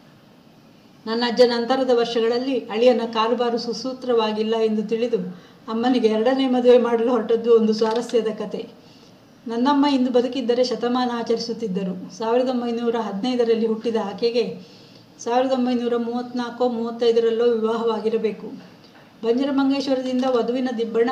ನನ್ನ ಅಜ್ಜ ನಂತರದ ವರ್ಷಗಳಲ್ಲಿ ಅಳಿಯನ ಕಾರುಬಾರು ಸುಸೂತ್ರವಾಗಿಲ್ಲ ಎಂದು ತಿಳಿದು ಅಮ್ಮನಿಗೆ ಎರಡನೇ ಮದುವೆ ಮಾಡಲು ಹೊರಟದ್ದು ಒಂದು ಸ್ವಾರಸ್ಯದ ಕತೆ ನನ್ನಮ್ಮ ಇಂದು ಬದುಕಿದ್ದರೆ ಶತಮಾನ ಆಚರಿಸುತ್ತಿದ್ದರು ಸಾವಿರದ ಒಂಬೈನೂರ ಹದಿನೈದರಲ್ಲಿ ಹುಟ್ಟಿದ ಆಕೆಗೆ ಸಾವಿರದ ಒಂಬೈನೂರ ಮೂವತ್ತ್ನಾಲ್ಕೋ ಮೂವತ್ತೈದರಲ್ಲೋ ವಿವಾಹವಾಗಿರಬೇಕು ಬಂಜರಮಂಗೇಶ್ವರದಿಂದ ವಧುವಿನ ದಿಬ್ಬಣ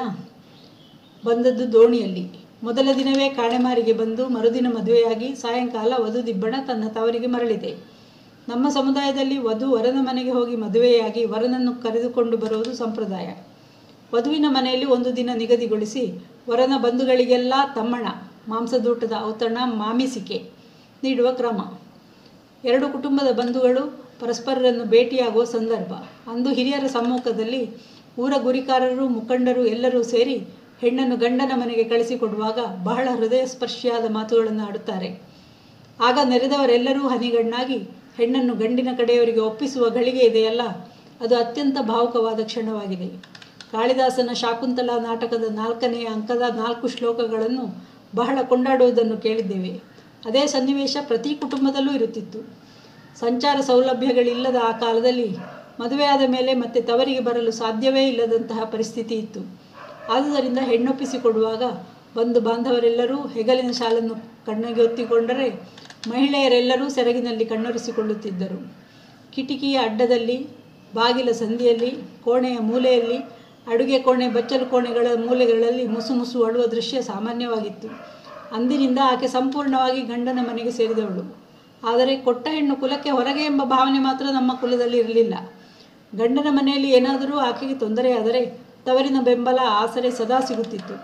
ಬಂದದ್ದು ದೋಣಿಯಲ್ಲಿ ಮೊದಲ ದಿನವೇ ಕಾಣೆಮಾರಿಗೆ ಬಂದು ಮರುದಿನ ಮದುವೆಯಾಗಿ ಸಾಯಂಕಾಲ ವಧು ದಿಬ್ಬಣ ತನ್ನ ತವರಿಗೆ ಮರಳಿದೆ ನಮ್ಮ ಸಮುದಾಯದಲ್ಲಿ ವಧು ವರನ ಮನೆಗೆ ಹೋಗಿ ಮದುವೆಯಾಗಿ ವರನನ್ನು ಕರೆದುಕೊಂಡು ಬರುವುದು ಸಂಪ್ರದಾಯ ವಧುವಿನ ಮನೆಯಲ್ಲಿ ಒಂದು ದಿನ ನಿಗದಿಗೊಳಿಸಿ ವರನ ಬಂಧುಗಳಿಗೆಲ್ಲ ತಮ್ಮಣ ಮಾಂಸದೂಟದ ಔತಣ ಮಾಮಿಸಿಕೆ ನೀಡುವ ಕ್ರಮ ಎರಡು ಕುಟುಂಬದ ಬಂಧುಗಳು ಪರಸ್ಪರರನ್ನು ಭೇಟಿಯಾಗುವ ಸಂದರ್ಭ ಅಂದು ಹಿರಿಯರ ಸಮ್ಮುಖದಲ್ಲಿ ಊರ ಗುರಿಕಾರರು ಮುಖಂಡರು ಎಲ್ಲರೂ ಸೇರಿ ಹೆಣ್ಣನ್ನು ಗಂಡನ ಮನೆಗೆ ಕಳಿಸಿಕೊಡುವಾಗ ಬಹಳ ಹೃದಯ ಸ್ಪರ್ಶಿಯಾದ ಮಾತುಗಳನ್ನು ಆಡುತ್ತಾರೆ ಆಗ ನೆರೆದವರೆಲ್ಲರೂ ಹನಿಗಣ್ಣಾಗಿ ಹೆಣ್ಣನ್ನು ಗಂಡಿನ ಕಡೆಯವರಿಗೆ ಒಪ್ಪಿಸುವ ಗಳಿಗೆ ಇದೆಯಲ್ಲ ಅದು ಅತ್ಯಂತ ಭಾವುಕವಾದ ಕ್ಷಣವಾಗಿದೆ ಕಾಳಿದಾಸನ ಶಾಕುಂತಲ ನಾಟಕದ ನಾಲ್ಕನೆಯ ಅಂಕದ ನಾಲ್ಕು ಶ್ಲೋಕಗಳನ್ನು ಬಹಳ ಕೊಂಡಾಡುವುದನ್ನು ಕೇಳಿದ್ದೇವೆ ಅದೇ ಸನ್ನಿವೇಶ ಪ್ರತಿ ಕುಟುಂಬದಲ್ಲೂ ಇರುತ್ತಿತ್ತು ಸಂಚಾರ ಸೌಲಭ್ಯಗಳಿಲ್ಲದ ಆ ಕಾಲದಲ್ಲಿ ಮದುವೆಯಾದ ಮೇಲೆ ಮತ್ತೆ ತವರಿಗೆ ಬರಲು ಸಾಧ್ಯವೇ ಇಲ್ಲದಂತಹ ಪರಿಸ್ಥಿತಿ ಇತ್ತು ಆದುದರಿಂದ ಹೆಣ್ಣೊಪ್ಪಿಸಿಕೊಡುವಾಗ ಬಂಧು ಬಾಂಧವರೆಲ್ಲರೂ ಹೆಗಲಿನ ಶಾಲನ್ನು ಕಣ್ಣಿಗೆ ಒತ್ತಿಕೊಂಡರೆ ಮಹಿಳೆಯರೆಲ್ಲರೂ ಸೆರಗಿನಲ್ಲಿ ಕಣ್ಣೊರೆಸಿಕೊಳ್ಳುತ್ತಿದ್ದರು ಕಿಟಕಿಯ ಅಡ್ಡದಲ್ಲಿ ಬಾಗಿಲ ಸಂದಿಯಲ್ಲಿ ಕೋಣೆಯ ಮೂಲೆಯಲ್ಲಿ ಅಡುಗೆ ಕೋಣೆ ಬಚ್ಚಲು ಕೋಣೆಗಳ ಮೂಲೆಗಳಲ್ಲಿ ಮುಸು ಮುಸು ಅಳುವ ದೃಶ್ಯ ಸಾಮಾನ್ಯವಾಗಿತ್ತು ಅಂದಿನಿಂದ ಆಕೆ ಸಂಪೂರ್ಣವಾಗಿ ಗಂಡನ ಮನೆಗೆ ಸೇರಿದವಳು ಆದರೆ ಕೊಟ್ಟ ಹೆಣ್ಣು ಕುಲಕ್ಕೆ ಹೊರಗೆ ಎಂಬ ಭಾವನೆ ಮಾತ್ರ ನಮ್ಮ ಕುಲದಲ್ಲಿ ಇರಲಿಲ್ಲ ಗಂಡನ ಮನೆಯಲ್ಲಿ ಏನಾದರೂ ಆಕೆಗೆ ತೊಂದರೆಯಾದರೆ ತವರಿನ ಬೆಂಬಲ ಆಸರೆ ಸದಾ ಸಿಗುತ್ತಿತ್ತು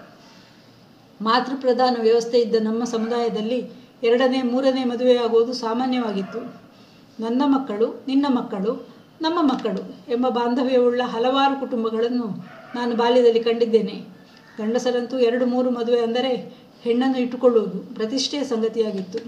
ಮಾತೃಪ್ರಧಾನ ವ್ಯವಸ್ಥೆ ಇದ್ದ ನಮ್ಮ ಸಮುದಾಯದಲ್ಲಿ ಎರಡನೇ ಮೂರನೇ ಮದುವೆಯಾಗುವುದು ಸಾಮಾನ್ಯವಾಗಿತ್ತು ನನ್ನ ಮಕ್ಕಳು ನಿನ್ನ ಮಕ್ಕಳು ನಮ್ಮ ಮಕ್ಕಳು ಎಂಬ ಬಾಂಧವ್ಯವುಳ್ಳ ಹಲವಾರು ಕುಟುಂಬಗಳನ್ನು ನಾನು ಬಾಲ್ಯದಲ್ಲಿ ಕಂಡಿದ್ದೇನೆ ಗಂಡಸರಂತೂ ಎರಡು ಮೂರು ಮದುವೆ ಅಂದರೆ ಹೆಣ್ಣನ್ನು ಇಟ್ಟುಕೊಳ್ಳುವುದು ಪ್ರತಿಷ್ಠೆಯ ಸಂಗತಿಯಾಗಿತ್ತು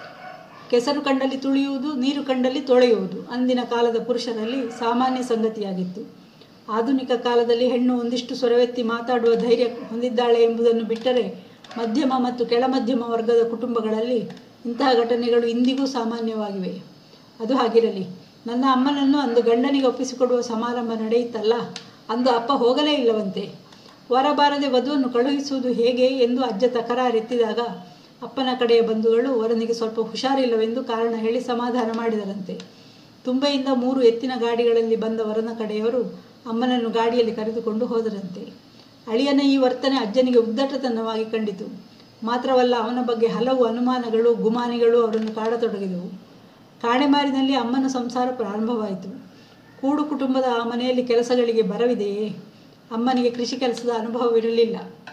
ಕೆಸರು ಕಂಡಲ್ಲಿ ತುಳಿಯುವುದು ನೀರು ಕಂಡಲ್ಲಿ ತೊಳೆಯುವುದು ಅಂದಿನ ಕಾಲದ ಪುರುಷರಲ್ಲಿ ಸಾಮಾನ್ಯ ಸಂಗತಿಯಾಗಿತ್ತು ಆಧುನಿಕ ಕಾಲದಲ್ಲಿ ಹೆಣ್ಣು ಒಂದಿಷ್ಟು ಸ್ವರವೆತ್ತಿ ಮಾತಾಡುವ ಧೈರ್ಯ ಹೊಂದಿದ್ದಾಳೆ ಎಂಬುದನ್ನು ಬಿಟ್ಟರೆ ಮಧ್ಯಮ ಮತ್ತು ಕೆಳಮಧ್ಯಮ ವರ್ಗದ ಕುಟುಂಬಗಳಲ್ಲಿ ಇಂತಹ ಘಟನೆಗಳು ಇಂದಿಗೂ ಸಾಮಾನ್ಯವಾಗಿವೆ ಅದು ಹಾಗಿರಲಿ ನನ್ನ ಅಮ್ಮನನ್ನು ಅಂದು ಗಂಡನಿಗೆ ಒಪ್ಪಿಸಿಕೊಡುವ ಸಮಾರಂಭ ನಡೆಯಿತಲ್ಲ ಅಂದು ಅಪ್ಪ ಹೋಗಲೇ ಇಲ್ಲವಂತೆ ವರಬಾರದೆ ವಧುವನ್ನು ಕಳುಹಿಸುವುದು ಹೇಗೆ ಎಂದು ಅಜ್ಜ ತಕರಾರೆತ್ತಿದಾಗ ಅಪ್ಪನ ಕಡೆಯ ಬಂಧುಗಳು ವರನಿಗೆ ಸ್ವಲ್ಪ ಹುಷಾರಿಲ್ಲವೆಂದು ಕಾರಣ ಹೇಳಿ ಸಮಾಧಾನ ಮಾಡಿದರಂತೆ ತುಂಬೆಯಿಂದ ಮೂರು ಎತ್ತಿನ ಗಾಡಿಗಳಲ್ಲಿ ಬಂದ ವರನ ಕಡೆಯವರು ಅಮ್ಮನನ್ನು ಗಾಡಿಯಲ್ಲಿ ಕರೆದುಕೊಂಡು ಹೋದರಂತೆ ಅಳಿಯನ ಈ ವರ್ತನೆ ಅಜ್ಜನಿಗೆ ಉದ್ದಟತನವಾಗಿ ಕಂಡಿತು ಮಾತ್ರವಲ್ಲ ಅವನ ಬಗ್ಗೆ ಹಲವು ಅನುಮಾನಗಳು ಗುಮಾನಿಗಳು ಅವರನ್ನು ಕಾಡತೊಡಗಿದವು ಕಾಣೆಮಾರಿನಲ್ಲಿ ಅಮ್ಮನ ಸಂಸಾರ ಪ್ರಾರಂಭವಾಯಿತು ಕೂಡು ಕುಟುಂಬದ ಆ ಮನೆಯಲ್ಲಿ ಕೆಲಸಗಳಿಗೆ ಬರವಿದೆಯೇ ಅಮ್ಮನಿಗೆ ಕೃಷಿ ಕೆಲಸದ ಅನುಭವವಿರಲಿಲ್ಲ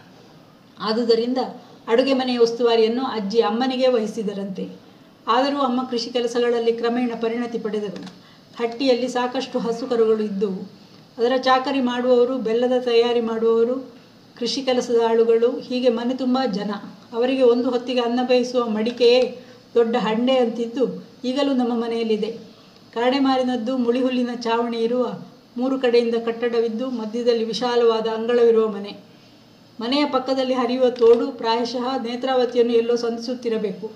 ಆದುದರಿಂದ ಅಡುಗೆ ಮನೆಯ ಉಸ್ತುವಾರಿಯನ್ನು ಅಜ್ಜಿ ಅಮ್ಮನಿಗೆ ವಹಿಸಿದರಂತೆ ಆದರೂ ಅಮ್ಮ ಕೃಷಿ ಕೆಲಸಗಳಲ್ಲಿ ಕ್ರಮೇಣ ಪರಿಣತಿ ಪಡೆದರು ಹಟ್ಟಿಯಲ್ಲಿ ಸಾಕಷ್ಟು ಹಸುಕರುಗಳು ಇದ್ದುವು ಅದರ ಚಾಕರಿ ಮಾಡುವವರು ಬೆಲ್ಲದ ತಯಾರಿ ಮಾಡುವವರು ಕೃಷಿ ಕೆಲಸದ ಆಳುಗಳು ಹೀಗೆ ಮನೆ ತುಂಬ ಜನ ಅವರಿಗೆ ಒಂದು ಹೊತ್ತಿಗೆ ಅನ್ನ ಬೇಯಿಸುವ ಮಡಿಕೆಯೇ ದೊಡ್ಡ ಹಂಡೆ ಅಂತಿದ್ದು ಈಗಲೂ ನಮ್ಮ ಮನೆಯಲ್ಲಿದೆ ಕಾಡೆಮಾರಿನದ್ದು ಮುಳಿಹುಲ್ಲಿನ ಚಾವಣಿ ಇರುವ ಮೂರು ಕಡೆಯಿಂದ ಕಟ್ಟಡವಿದ್ದು ಮಧ್ಯದಲ್ಲಿ ವಿಶಾಲವಾದ ಅಂಗಳವಿರುವ ಮನೆ ಮನೆಯ ಪಕ್ಕದಲ್ಲಿ ಹರಿಯುವ ತೋಡು ಪ್ರಾಯಶಃ ನೇತ್ರಾವತಿಯನ್ನು ಎಲ್ಲೋ ಸಂಧಿಸುತ್ತಿರಬೇಕು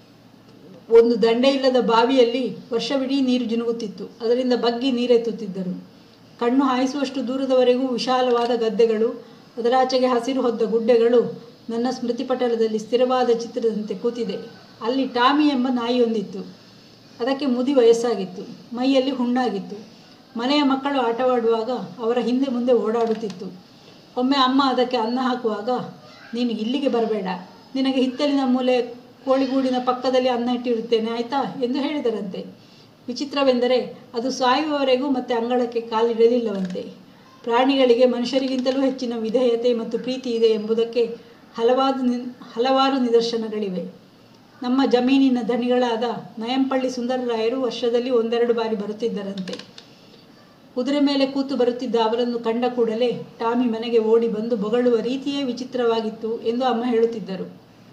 ಒಂದು ದಂಡೆ ಇಲ್ಲದ ಬಾವಿಯಲ್ಲಿ ವರ್ಷವಿಡೀ ನೀರು ಜಿನುಗುತ್ತಿತ್ತು ಅದರಿಂದ ಬಗ್ಗಿ ನೀರೆತ್ತುತ್ತಿದ್ದರು ಕಣ್ಣು ಹಾಯಿಸುವಷ್ಟು ದೂರದವರೆಗೂ ವಿಶಾಲವಾದ ಗದ್ದೆಗಳು ಅದರಾಚೆಗೆ ಹಸಿರು ಹೊದ್ದ ಗುಡ್ಡೆಗಳು ನನ್ನ ಸ್ಮೃತಿಪಟಲದಲ್ಲಿ ಸ್ಥಿರವಾದ ಚಿತ್ರದಂತೆ ಕೂತಿದೆ ಅಲ್ಲಿ ಟಾಮಿ ಎಂಬ ನಾಯಿಯೊಂದಿತ್ತು ಅದಕ್ಕೆ ಮುದಿ ವಯಸ್ಸಾಗಿತ್ತು ಮೈಯಲ್ಲಿ ಹುಣ್ಣಾಗಿತ್ತು ಮನೆಯ ಮಕ್ಕಳು ಆಟವಾಡುವಾಗ ಅವರ ಹಿಂದೆ ಮುಂದೆ ಓಡಾಡುತ್ತಿತ್ತು ಒಮ್ಮೆ ಅಮ್ಮ ಅದಕ್ಕೆ ಅನ್ನ ಹಾಕುವಾಗ ನೀನು ಇಲ್ಲಿಗೆ ಬರಬೇಡ ನಿನಗೆ ಹಿತ್ತಲಿನ ಮೂಲೆ ಕೋಳಿಗೂಡಿನ ಪಕ್ಕದಲ್ಲಿ ಅನ್ನ ಇಟ್ಟಿರುತ್ತೇನೆ ಆಯಿತಾ ಎಂದು ಹೇಳಿದರಂತೆ ವಿಚಿತ್ರವೆಂದರೆ ಅದು ಸಾಯುವವರೆಗೂ ಮತ್ತೆ ಅಂಗಳಕ್ಕೆ ಕಾಲಿಡಲಿಲ್ಲವಂತೆ ಪ್ರಾಣಿಗಳಿಗೆ ಮನುಷ್ಯರಿಗಿಂತಲೂ ಹೆಚ್ಚಿನ ವಿಧೇಯತೆ ಮತ್ತು ಪ್ರೀತಿ ಇದೆ ಎಂಬುದಕ್ಕೆ ಹಲವಾರು ನಿ ಹಲವಾರು ನಿದರ್ಶನಗಳಿವೆ ನಮ್ಮ ಜಮೀನಿನ ಧನಿಗಳಾದ ನಯಂಪಳ್ಳಿ ಸುಂದರರಾಯರು ವರ್ಷದಲ್ಲಿ ಒಂದೆರಡು ಬಾರಿ ಬರುತ್ತಿದ್ದರಂತೆ ಕುದುರೆ ಮೇಲೆ ಕೂತು ಬರುತ್ತಿದ್ದ ಅವರನ್ನು ಕಂಡ ಕೂಡಲೇ ಟಾಮಿ ಮನೆಗೆ ಓಡಿ ಬಂದು ಬೊಗಳುವ ರೀತಿಯೇ ವಿಚಿತ್ರವಾಗಿತ್ತು ಎಂದು ಅಮ್ಮ ಹೇಳುತ್ತಿದ್ದರು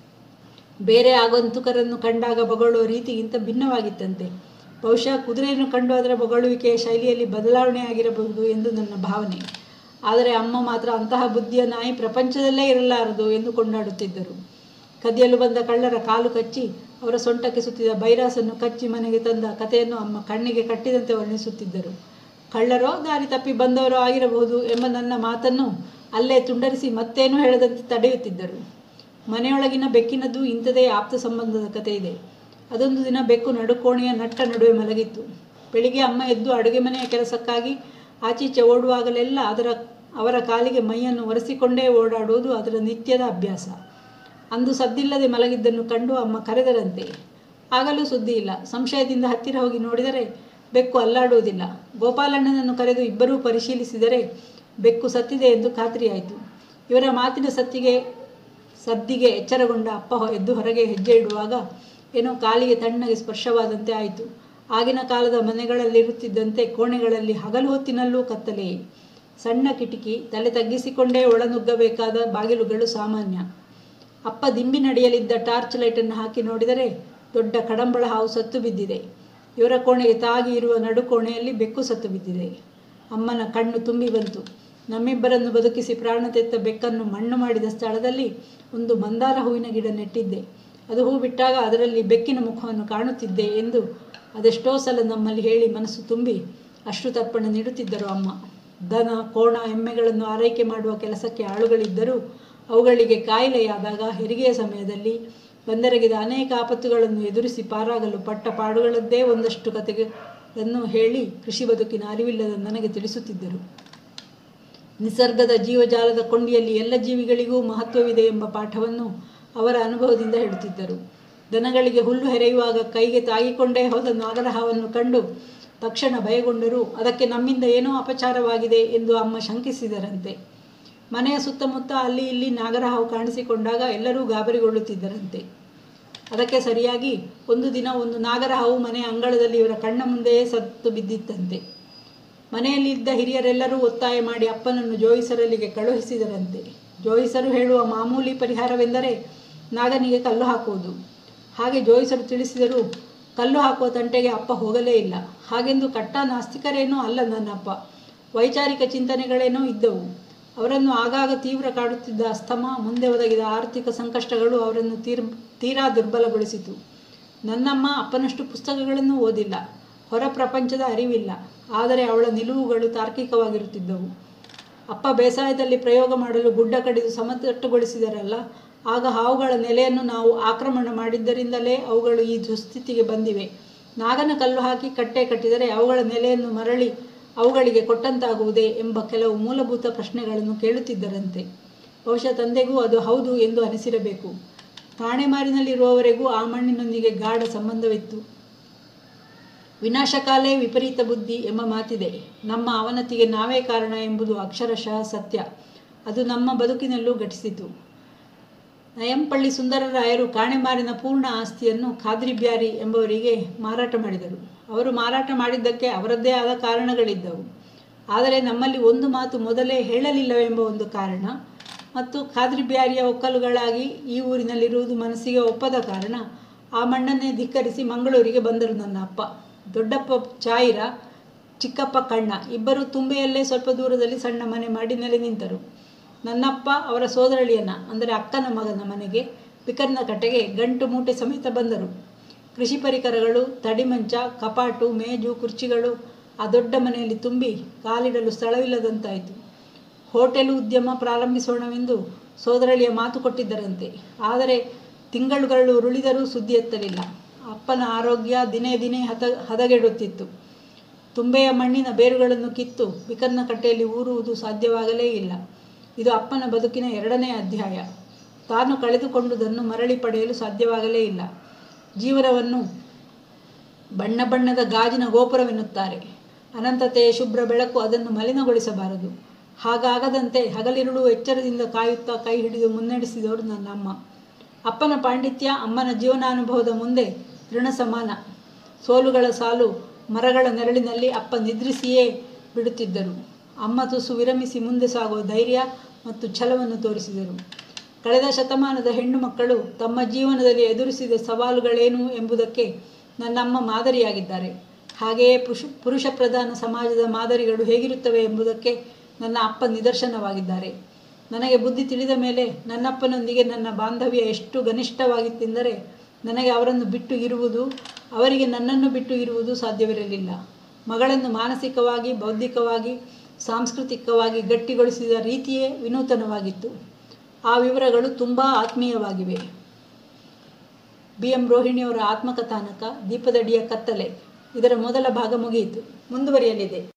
ಬೇರೆ ಆಗಂತುಕರನ್ನು ಕಂಡಾಗ ಬೊಗಳುವ ರೀತಿಗಿಂತ ಭಿನ್ನವಾಗಿತ್ತಂತೆ ಬಹುಶಃ ಕುದುರೆಯನ್ನು ಕಂಡು ಅದರ ಬೊಗಳುವಿಕೆಯ ಶೈಲಿಯಲ್ಲಿ ಬದಲಾವಣೆಯಾಗಿರಬಹುದು ಎಂದು ನನ್ನ ಭಾವನೆ ಆದರೆ ಅಮ್ಮ ಮಾತ್ರ ಅಂತಹ ಬುದ್ಧಿಯ ನಾಯಿ ಪ್ರಪಂಚದಲ್ಲೇ ಇರಲಾರದು ಎಂದು ಕೊಂಡಾಡುತ್ತಿದ್ದರು ಕದಿಯಲು ಬಂದ ಕಳ್ಳರ ಕಾಲು ಕಚ್ಚಿ ಅವರ ಸೊಂಟಕ್ಕೆ ಸುತ್ತಿದ ಬೈರಾಸನ್ನು ಕಚ್ಚಿ ಮನೆಗೆ ತಂದ ಕಥೆಯನ್ನು ಅಮ್ಮ ಕಣ್ಣಿಗೆ ಕಟ್ಟಿದಂತೆ ವರ್ಣಿಸುತ್ತಿದ್ದರು ಕಳ್ಳರೋ ದಾರಿ ತಪ್ಪಿ ಬಂದವರೋ ಆಗಿರಬಹುದು ಎಂಬ ನನ್ನ ಮಾತನ್ನು ಅಲ್ಲೇ ತುಂಡರಿಸಿ ಮತ್ತೇನೂ ಹೇಳದಂತೆ ತಡೆಯುತ್ತಿದ್ದರು ಮನೆಯೊಳಗಿನ ಬೆಕ್ಕಿನದ್ದು ಇಂಥದೇ ಆಪ್ತ ಸಂಬಂಧದ ಕಥೆ ಇದೆ ಅದೊಂದು ದಿನ ಬೆಕ್ಕು ನಡುಕೋಣೆಯ ನಟ್ಟ ನಡುವೆ ಮಲಗಿತ್ತು ಬೆಳಿಗ್ಗೆ ಅಮ್ಮ ಎದ್ದು ಅಡುಗೆ ಮನೆಯ ಕೆಲಸಕ್ಕಾಗಿ ಆಚೀಚೆ ಓಡುವಾಗಲೆಲ್ಲ ಅದರ ಅವರ ಕಾಲಿಗೆ ಮೈಯನ್ನು ಒರೆಸಿಕೊಂಡೇ ಓಡಾಡುವುದು ಅದರ ನಿತ್ಯದ ಅಭ್ಯಾಸ ಅಂದು ಸದ್ದಿಲ್ಲದೆ ಮಲಗಿದ್ದನ್ನು ಕಂಡು ಅಮ್ಮ ಕರೆದರಂತೆ ಆಗಲೂ ಸುದ್ದಿ ಇಲ್ಲ ಸಂಶಯದಿಂದ ಹತ್ತಿರ ಹೋಗಿ ನೋಡಿದರೆ ಬೆಕ್ಕು ಅಲ್ಲಾಡುವುದಿಲ್ಲ ಗೋಪಾಲಣ್ಣನನ್ನು ಕರೆದು ಇಬ್ಬರೂ ಪರಿಶೀಲಿಸಿದರೆ ಬೆಕ್ಕು ಸತ್ತಿದೆ ಎಂದು ಖಾತ್ರಿಯಾಯಿತು ಇವರ ಮಾತಿನ ಸತ್ತಿಗೆ ಸದ್ದಿಗೆ ಎಚ್ಚರಗೊಂಡ ಅಪ್ಪ ಹೊ- ಎದ್ದು ಹೊರಗೆ ಹೆಜ್ಜೆ ಇಡುವಾಗ ಏನೋ ಕಾಲಿಗೆ ತಣ್ಣಗೆ ಸ್ಪರ್ಶವಾದಂತೆ ಆಯಿತು ಆಗಿನ ಕಾಲದ ಮನೆಗಳಲ್ಲಿರುತ್ತಿದ್ದಂತೆ ಕೋಣೆಗಳಲ್ಲಿ ಹಗಲು ಹೊತ್ತಿನಲ್ಲೂ ಕತ್ತಲೆಯೇ ಸಣ್ಣ ಕಿಟಕಿ ತಲೆ ತಗ್ಗಿಸಿಕೊಂಡೇ ಒಳನುಗ್ಗಬೇಕಾದ ಬಾಗಿಲುಗಳು ಸಾಮಾನ್ಯ ಅಪ್ಪ ದಿಂಬಿ ನಡೆಯಲಿದ್ದ ಟಾರ್ಚ್ ಲೈಟನ್ನು ಹಾಕಿ ನೋಡಿದರೆ ದೊಡ್ಡ ಕಡಂಬಳ ಹಾವು ಸತ್ತು ಬಿದ್ದಿದೆ ಇವರ ಕೋಣೆಗೆ ತಾಗಿ ಇರುವ ನಡುಕೋಣೆಯಲ್ಲಿ ಬೆಕ್ಕು ಸತ್ತು ಬಿದ್ದಿದೆ ಅಮ್ಮನ ಕಣ್ಣು ತುಂಬಿ ಬಂತು ನಮ್ಮಿಬ್ಬರನ್ನು ಬದುಕಿಸಿ ಪ್ರಾಣ ತೆತ್ತ ಬೆಕ್ಕನ್ನು ಮಣ್ಣು ಮಾಡಿದ ಸ್ಥಳದಲ್ಲಿ ಒಂದು ಮಂದಾರ ಹೂವಿನ ಗಿಡ ನೆಟ್ಟಿದ್ದೆ ಅದು ಹೂ ಬಿಟ್ಟಾಗ ಅದರಲ್ಲಿ ಬೆಕ್ಕಿನ ಮುಖವನ್ನು ಕಾಣುತ್ತಿದ್ದೆ ಎಂದು ಅದೆಷ್ಟೋ ಸಲ ನಮ್ಮಲ್ಲಿ ಹೇಳಿ ಮನಸ್ಸು ತುಂಬಿ ಅಷ್ಟು ತರ್ಪಣೆ ನೀಡುತ್ತಿದ್ದರು ಅಮ್ಮ ದನ ಕೋಣ ಎಮ್ಮೆಗಳನ್ನು ಆರೈಕೆ ಮಾಡುವ ಕೆಲಸಕ್ಕೆ ಆಳುಗಳಿದ್ದರೂ ಅವುಗಳಿಗೆ ಕಾಯಿಲೆಯಾದಾಗ ಹೆರಿಗೆಯ ಸಮಯದಲ್ಲಿ ಬಂದೆರಗಿದ ಅನೇಕ ಆಪತ್ತುಗಳನ್ನು ಎದುರಿಸಿ ಪಾರಾಗಲು ಪಟ್ಟ ಪಾಡುಗಳದ್ದೇ ಒಂದಷ್ಟು ಕಥೆಗಳನ್ನು ಹೇಳಿ ಕೃಷಿ ಬದುಕಿನ ಅರಿವಿಲ್ಲದ ನನಗೆ ತಿಳಿಸುತ್ತಿದ್ದರು ನಿಸರ್ಗದ ಜೀವಜಾಲದ ಕೊಂಡಿಯಲ್ಲಿ ಎಲ್ಲ ಜೀವಿಗಳಿಗೂ ಮಹತ್ವವಿದೆ ಎಂಬ ಪಾಠವನ್ನು ಅವರ ಅನುಭವದಿಂದ ಹೇಳುತ್ತಿದ್ದರು ದನಗಳಿಗೆ ಹುಲ್ಲು ಹೆರೆಯುವಾಗ ಕೈಗೆ ತಾಗಿಕೊಂಡೇ ಹೋದ ನಾಗರಹಾವನ್ನು ಕಂಡು ತಕ್ಷಣ ಭಯಗೊಂಡರೂ ಅದಕ್ಕೆ ನಮ್ಮಿಂದ ಏನೋ ಅಪಚಾರವಾಗಿದೆ ಎಂದು ಅಮ್ಮ ಶಂಕಿಸಿದರಂತೆ ಮನೆಯ ಸುತ್ತಮುತ್ತ ಅಲ್ಲಿ ಇಲ್ಲಿ ನಾಗರಹಾವು ಕಾಣಿಸಿಕೊಂಡಾಗ ಎಲ್ಲರೂ ಗಾಬರಿಗೊಳ್ಳುತ್ತಿದ್ದರಂತೆ ಅದಕ್ಕೆ ಸರಿಯಾಗಿ ಒಂದು ದಿನ ಒಂದು ನಾಗರಹಾವು ಮನೆಯ ಅಂಗಳದಲ್ಲಿ ಇವರ ಕಣ್ಣ ಮುಂದೆಯೇ ಸತ್ತು ಬಿದ್ದಿತ್ತಂತೆ ಮನೆಯಲ್ಲಿದ್ದ ಹಿರಿಯರೆಲ್ಲರೂ ಒತ್ತಾಯ ಮಾಡಿ ಅಪ್ಪನನ್ನು ಜೋಯಿಸರಲ್ಲಿಗೆ ಕಳುಹಿಸಿದರಂತೆ ಜೋಯಿಸರು ಹೇಳುವ ಮಾಮೂಲಿ ಪರಿಹಾರವೆಂದರೆ ನಾಗನಿಗೆ ಕಲ್ಲು ಹಾಕುವುದು ಹಾಗೆ ಜೋಯಿಸರು ತಿಳಿಸಿದರೂ ಕಲ್ಲು ಹಾಕುವ ತಂಟೆಗೆ ಅಪ್ಪ ಹೋಗಲೇ ಇಲ್ಲ ಹಾಗೆಂದು ಕಟ್ಟ ನಾಸ್ತಿಕರೇನೂ ಅಲ್ಲ ನನ್ನಪ್ಪ ವೈಚಾರಿಕ ಚಿಂತನೆಗಳೇನೋ ಇದ್ದವು ಅವರನ್ನು ಆಗಾಗ ತೀವ್ರ ಕಾಡುತ್ತಿದ್ದ ಅಸ್ತಮ ಮುಂದೆ ಒದಗಿದ ಆರ್ಥಿಕ ಸಂಕಷ್ಟಗಳು ಅವರನ್ನು ತೀರ್ ತೀರಾ ದುರ್ಬಲಗೊಳಿಸಿತು ನನ್ನಮ್ಮ ಅಪ್ಪನಷ್ಟು ಪುಸ್ತಕಗಳನ್ನು ಓದಿಲ್ಲ ಹೊರ ಪ್ರಪಂಚದ ಅರಿವಿಲ್ಲ ಆದರೆ ಅವಳ ನಿಲುವುಗಳು ತಾರ್ಕಿಕವಾಗಿರುತ್ತಿದ್ದವು ಅಪ್ಪ ಬೇಸಾಯದಲ್ಲಿ ಪ್ರಯೋಗ ಮಾಡಲು ಗುಡ್ಡ ಕಡಿದು ಸಮತಟ್ಟುಗೊಳಿಸಿದರಲ್ಲ ಆಗ ಹಾವುಗಳ ನೆಲೆಯನ್ನು ನಾವು ಆಕ್ರಮಣ ಮಾಡಿದ್ದರಿಂದಲೇ ಅವುಗಳು ಈ ದುಸ್ಥಿತಿಗೆ ಬಂದಿವೆ ನಾಗನ ಕಲ್ಲು ಹಾಕಿ ಕಟ್ಟೆ ಕಟ್ಟಿದರೆ ಅವುಗಳ ನೆಲೆಯನ್ನು ಮರಳಿ ಅವುಗಳಿಗೆ ಕೊಟ್ಟಂತಾಗುವುದೇ ಎಂಬ ಕೆಲವು ಮೂಲಭೂತ ಪ್ರಶ್ನೆಗಳನ್ನು ಕೇಳುತ್ತಿದ್ದರಂತೆ ಬಹುಶಃ ತಂದೆಗೂ ಅದು ಹೌದು ಎಂದು ಅನಿಸಿರಬೇಕು ಕಾಣೆಮಾರಿನಲ್ಲಿರುವವರೆಗೂ ಆ ಮಣ್ಣಿನೊಂದಿಗೆ ಗಾಢ ಸಂಬಂಧವಿತ್ತು ವಿನಾಶಕಾಲೇ ವಿಪರೀತ ಬುದ್ಧಿ ಎಂಬ ಮಾತಿದೆ ನಮ್ಮ ಅವನತಿಗೆ ನಾವೇ ಕಾರಣ ಎಂಬುದು ಅಕ್ಷರಶಃ ಸತ್ಯ ಅದು ನಮ್ಮ ಬದುಕಿನಲ್ಲೂ ಘಟಿಸಿತು ನಯಂಪಳ್ಳಿ ಸುಂದರರಾಯರು ಕಾಣೆಮಾರಿನ ಪೂರ್ಣ ಆಸ್ತಿಯನ್ನು ಖಾದ್ರಿ ಬ್ಯಾರಿ ಎಂಬವರಿಗೆ ಮಾರಾಟ ಮಾಡಿದರು ಅವರು ಮಾರಾಟ ಮಾಡಿದ್ದಕ್ಕೆ ಅವರದ್ದೇ ಆದ ಕಾರಣಗಳಿದ್ದವು ಆದರೆ ನಮ್ಮಲ್ಲಿ ಒಂದು ಮಾತು ಮೊದಲೇ ಹೇಳಲಿಲ್ಲವೆಂಬ ಒಂದು ಕಾರಣ ಮತ್ತು ಖಾದ್ರಿ ಬ್ಯಾರಿಯ ಒಕ್ಕಲುಗಳಾಗಿ ಈ ಊರಿನಲ್ಲಿರುವುದು ಮನಸ್ಸಿಗೆ ಒಪ್ಪದ ಕಾರಣ ಆ ಮಣ್ಣನ್ನೇ ಧಿಕ್ಕರಿಸಿ ಮಂಗಳೂರಿಗೆ ಬಂದರು ನನ್ನ ಅಪ್ಪ ದೊಡ್ಡಪ್ಪ ಚಾಯಿರ ಚಿಕ್ಕಪ್ಪ ಕಣ್ಣ ಇಬ್ಬರು ತುಂಬೆಯಲ್ಲೇ ಸ್ವಲ್ಪ ದೂರದಲ್ಲಿ ಸಣ್ಣ ಮನೆ ಮಾಡಿ ನೆಲೆ ನಿಂತರು ನನ್ನಪ್ಪ ಅವರ ಸೋದರಳಿಯನ ಅಂದರೆ ಅಕ್ಕನ ಮಗನ ಮನೆಗೆ ಪಿಕರ್ನ ಕಟ್ಟೆಗೆ ಗಂಟು ಮೂಟೆ ಸಮೇತ ಬಂದರು ಕೃಷಿ ಪರಿಕರಗಳು ತಡಿಮಂಚ ಕಪಾಟು ಮೇಜು ಕುರ್ಚಿಗಳು ಆ ದೊಡ್ಡ ಮನೆಯಲ್ಲಿ ತುಂಬಿ ಕಾಲಿಡಲು ಸ್ಥಳವಿಲ್ಲದಂತಾಯಿತು ಹೋಟೆಲು ಉದ್ಯಮ ಪ್ರಾರಂಭಿಸೋಣವೆಂದು ಸೋದರಳಿಯ ಮಾತು ಕೊಟ್ಟಿದ್ದರಂತೆ ಆದರೆ ತಿಂಗಳುಗಳು ಉರುಳಿದರೂ ಸುದ್ದಿ ಎತ್ತಲಿಲ್ಲ ಅಪ್ಪನ ಆರೋಗ್ಯ ದಿನೇ ದಿನೇ ಹದ ಹದಗೆಡುತ್ತಿತ್ತು ತುಂಬೆಯ ಮಣ್ಣಿನ ಬೇರುಗಳನ್ನು ಕಿತ್ತು ಬಿಕರ್ನ ಕಟ್ಟೆಯಲ್ಲಿ ಊರುವುದು ಸಾಧ್ಯವಾಗಲೇ ಇಲ್ಲ ಇದು ಅಪ್ಪನ ಬದುಕಿನ ಎರಡನೇ ಅಧ್ಯಾಯ ತಾನು ಕಳೆದುಕೊಂಡುದನ್ನು ಮರಳಿ ಪಡೆಯಲು ಸಾಧ್ಯವಾಗಲೇ ಇಲ್ಲ ಜೀವನವನ್ನು ಬಣ್ಣ ಬಣ್ಣದ ಗಾಜಿನ ಗೋಪುರವೆನ್ನುತ್ತಾರೆ ಅನಂತತೆಯ ಶುಭ್ರ ಬೆಳಕು ಅದನ್ನು ಮಲಿನಗೊಳಿಸಬಾರದು ಹಾಗಾಗದಂತೆ ಹಗಲಿರುಳು ಎಚ್ಚರದಿಂದ ಕಾಯುತ್ತಾ ಕೈ ಹಿಡಿದು ಮುನ್ನಡೆಸಿದವರು ನನ್ನ ಅಮ್ಮ ಅಪ್ಪನ ಪಾಂಡಿತ್ಯ ಅಮ್ಮನ ಜೀವನಾನುಭವದ ಮುಂದೆ ಋಣ ಸಮಾನ ಸೋಲುಗಳ ಸಾಲು ಮರಗಳ ನೆರಳಿನಲ್ಲಿ ಅಪ್ಪ ನಿದ್ರಿಸಿಯೇ ಬಿಡುತ್ತಿದ್ದರು ಅಮ್ಮ ತುಸು ವಿರಮಿಸಿ ಮುಂದೆ ಸಾಗುವ ಧೈರ್ಯ ಮತ್ತು ಛಲವನ್ನು ತೋರಿಸಿದರು ಕಳೆದ ಶತಮಾನದ ಹೆಣ್ಣು ಮಕ್ಕಳು ತಮ್ಮ ಜೀವನದಲ್ಲಿ ಎದುರಿಸಿದ ಸವಾಲುಗಳೇನು ಎಂಬುದಕ್ಕೆ ನನ್ನಮ್ಮ ಮಾದರಿಯಾಗಿದ್ದಾರೆ ಹಾಗೆಯೇ ಪುರುಷ ಪುರುಷ ಪ್ರಧಾನ ಸಮಾಜದ ಮಾದರಿಗಳು ಹೇಗಿರುತ್ತವೆ ಎಂಬುದಕ್ಕೆ ನನ್ನ ಅಪ್ಪ ನಿದರ್ಶನವಾಗಿದ್ದಾರೆ ನನಗೆ ಬುದ್ಧಿ ತಿಳಿದ ಮೇಲೆ ನನ್ನಪ್ಪನೊಂದಿಗೆ ನನ್ನ ಬಾಂಧವ್ಯ ಎಷ್ಟು ಘನಿಷ್ಠವಾಗಿತ್ತೆಂದರೆ ನನಗೆ ಅವರನ್ನು ಬಿಟ್ಟು ಇರುವುದು ಅವರಿಗೆ ನನ್ನನ್ನು ಬಿಟ್ಟು ಇರುವುದು ಸಾಧ್ಯವಿರಲಿಲ್ಲ ಮಗಳನ್ನು ಮಾನಸಿಕವಾಗಿ ಬೌದ್ಧಿಕವಾಗಿ ಸಾಂಸ್ಕೃತಿಕವಾಗಿ ಗಟ್ಟಿಗೊಳಿಸಿದ ರೀತಿಯೇ ವಿನೂತನವಾಗಿತ್ತು ಆ ವಿವರಗಳು ತುಂಬ ಆತ್ಮೀಯವಾಗಿವೆ ಬಿ ಎಂ ರೋಹಿಣಿಯವರ ಆತ್ಮಕಥಾನಕ ದೀಪದಡಿಯ ಕತ್ತಲೆ ಇದರ ಮೊದಲ ಭಾಗ ಮುಗಿಯಿತು ಮುಂದುವರಿಯಲಿದೆ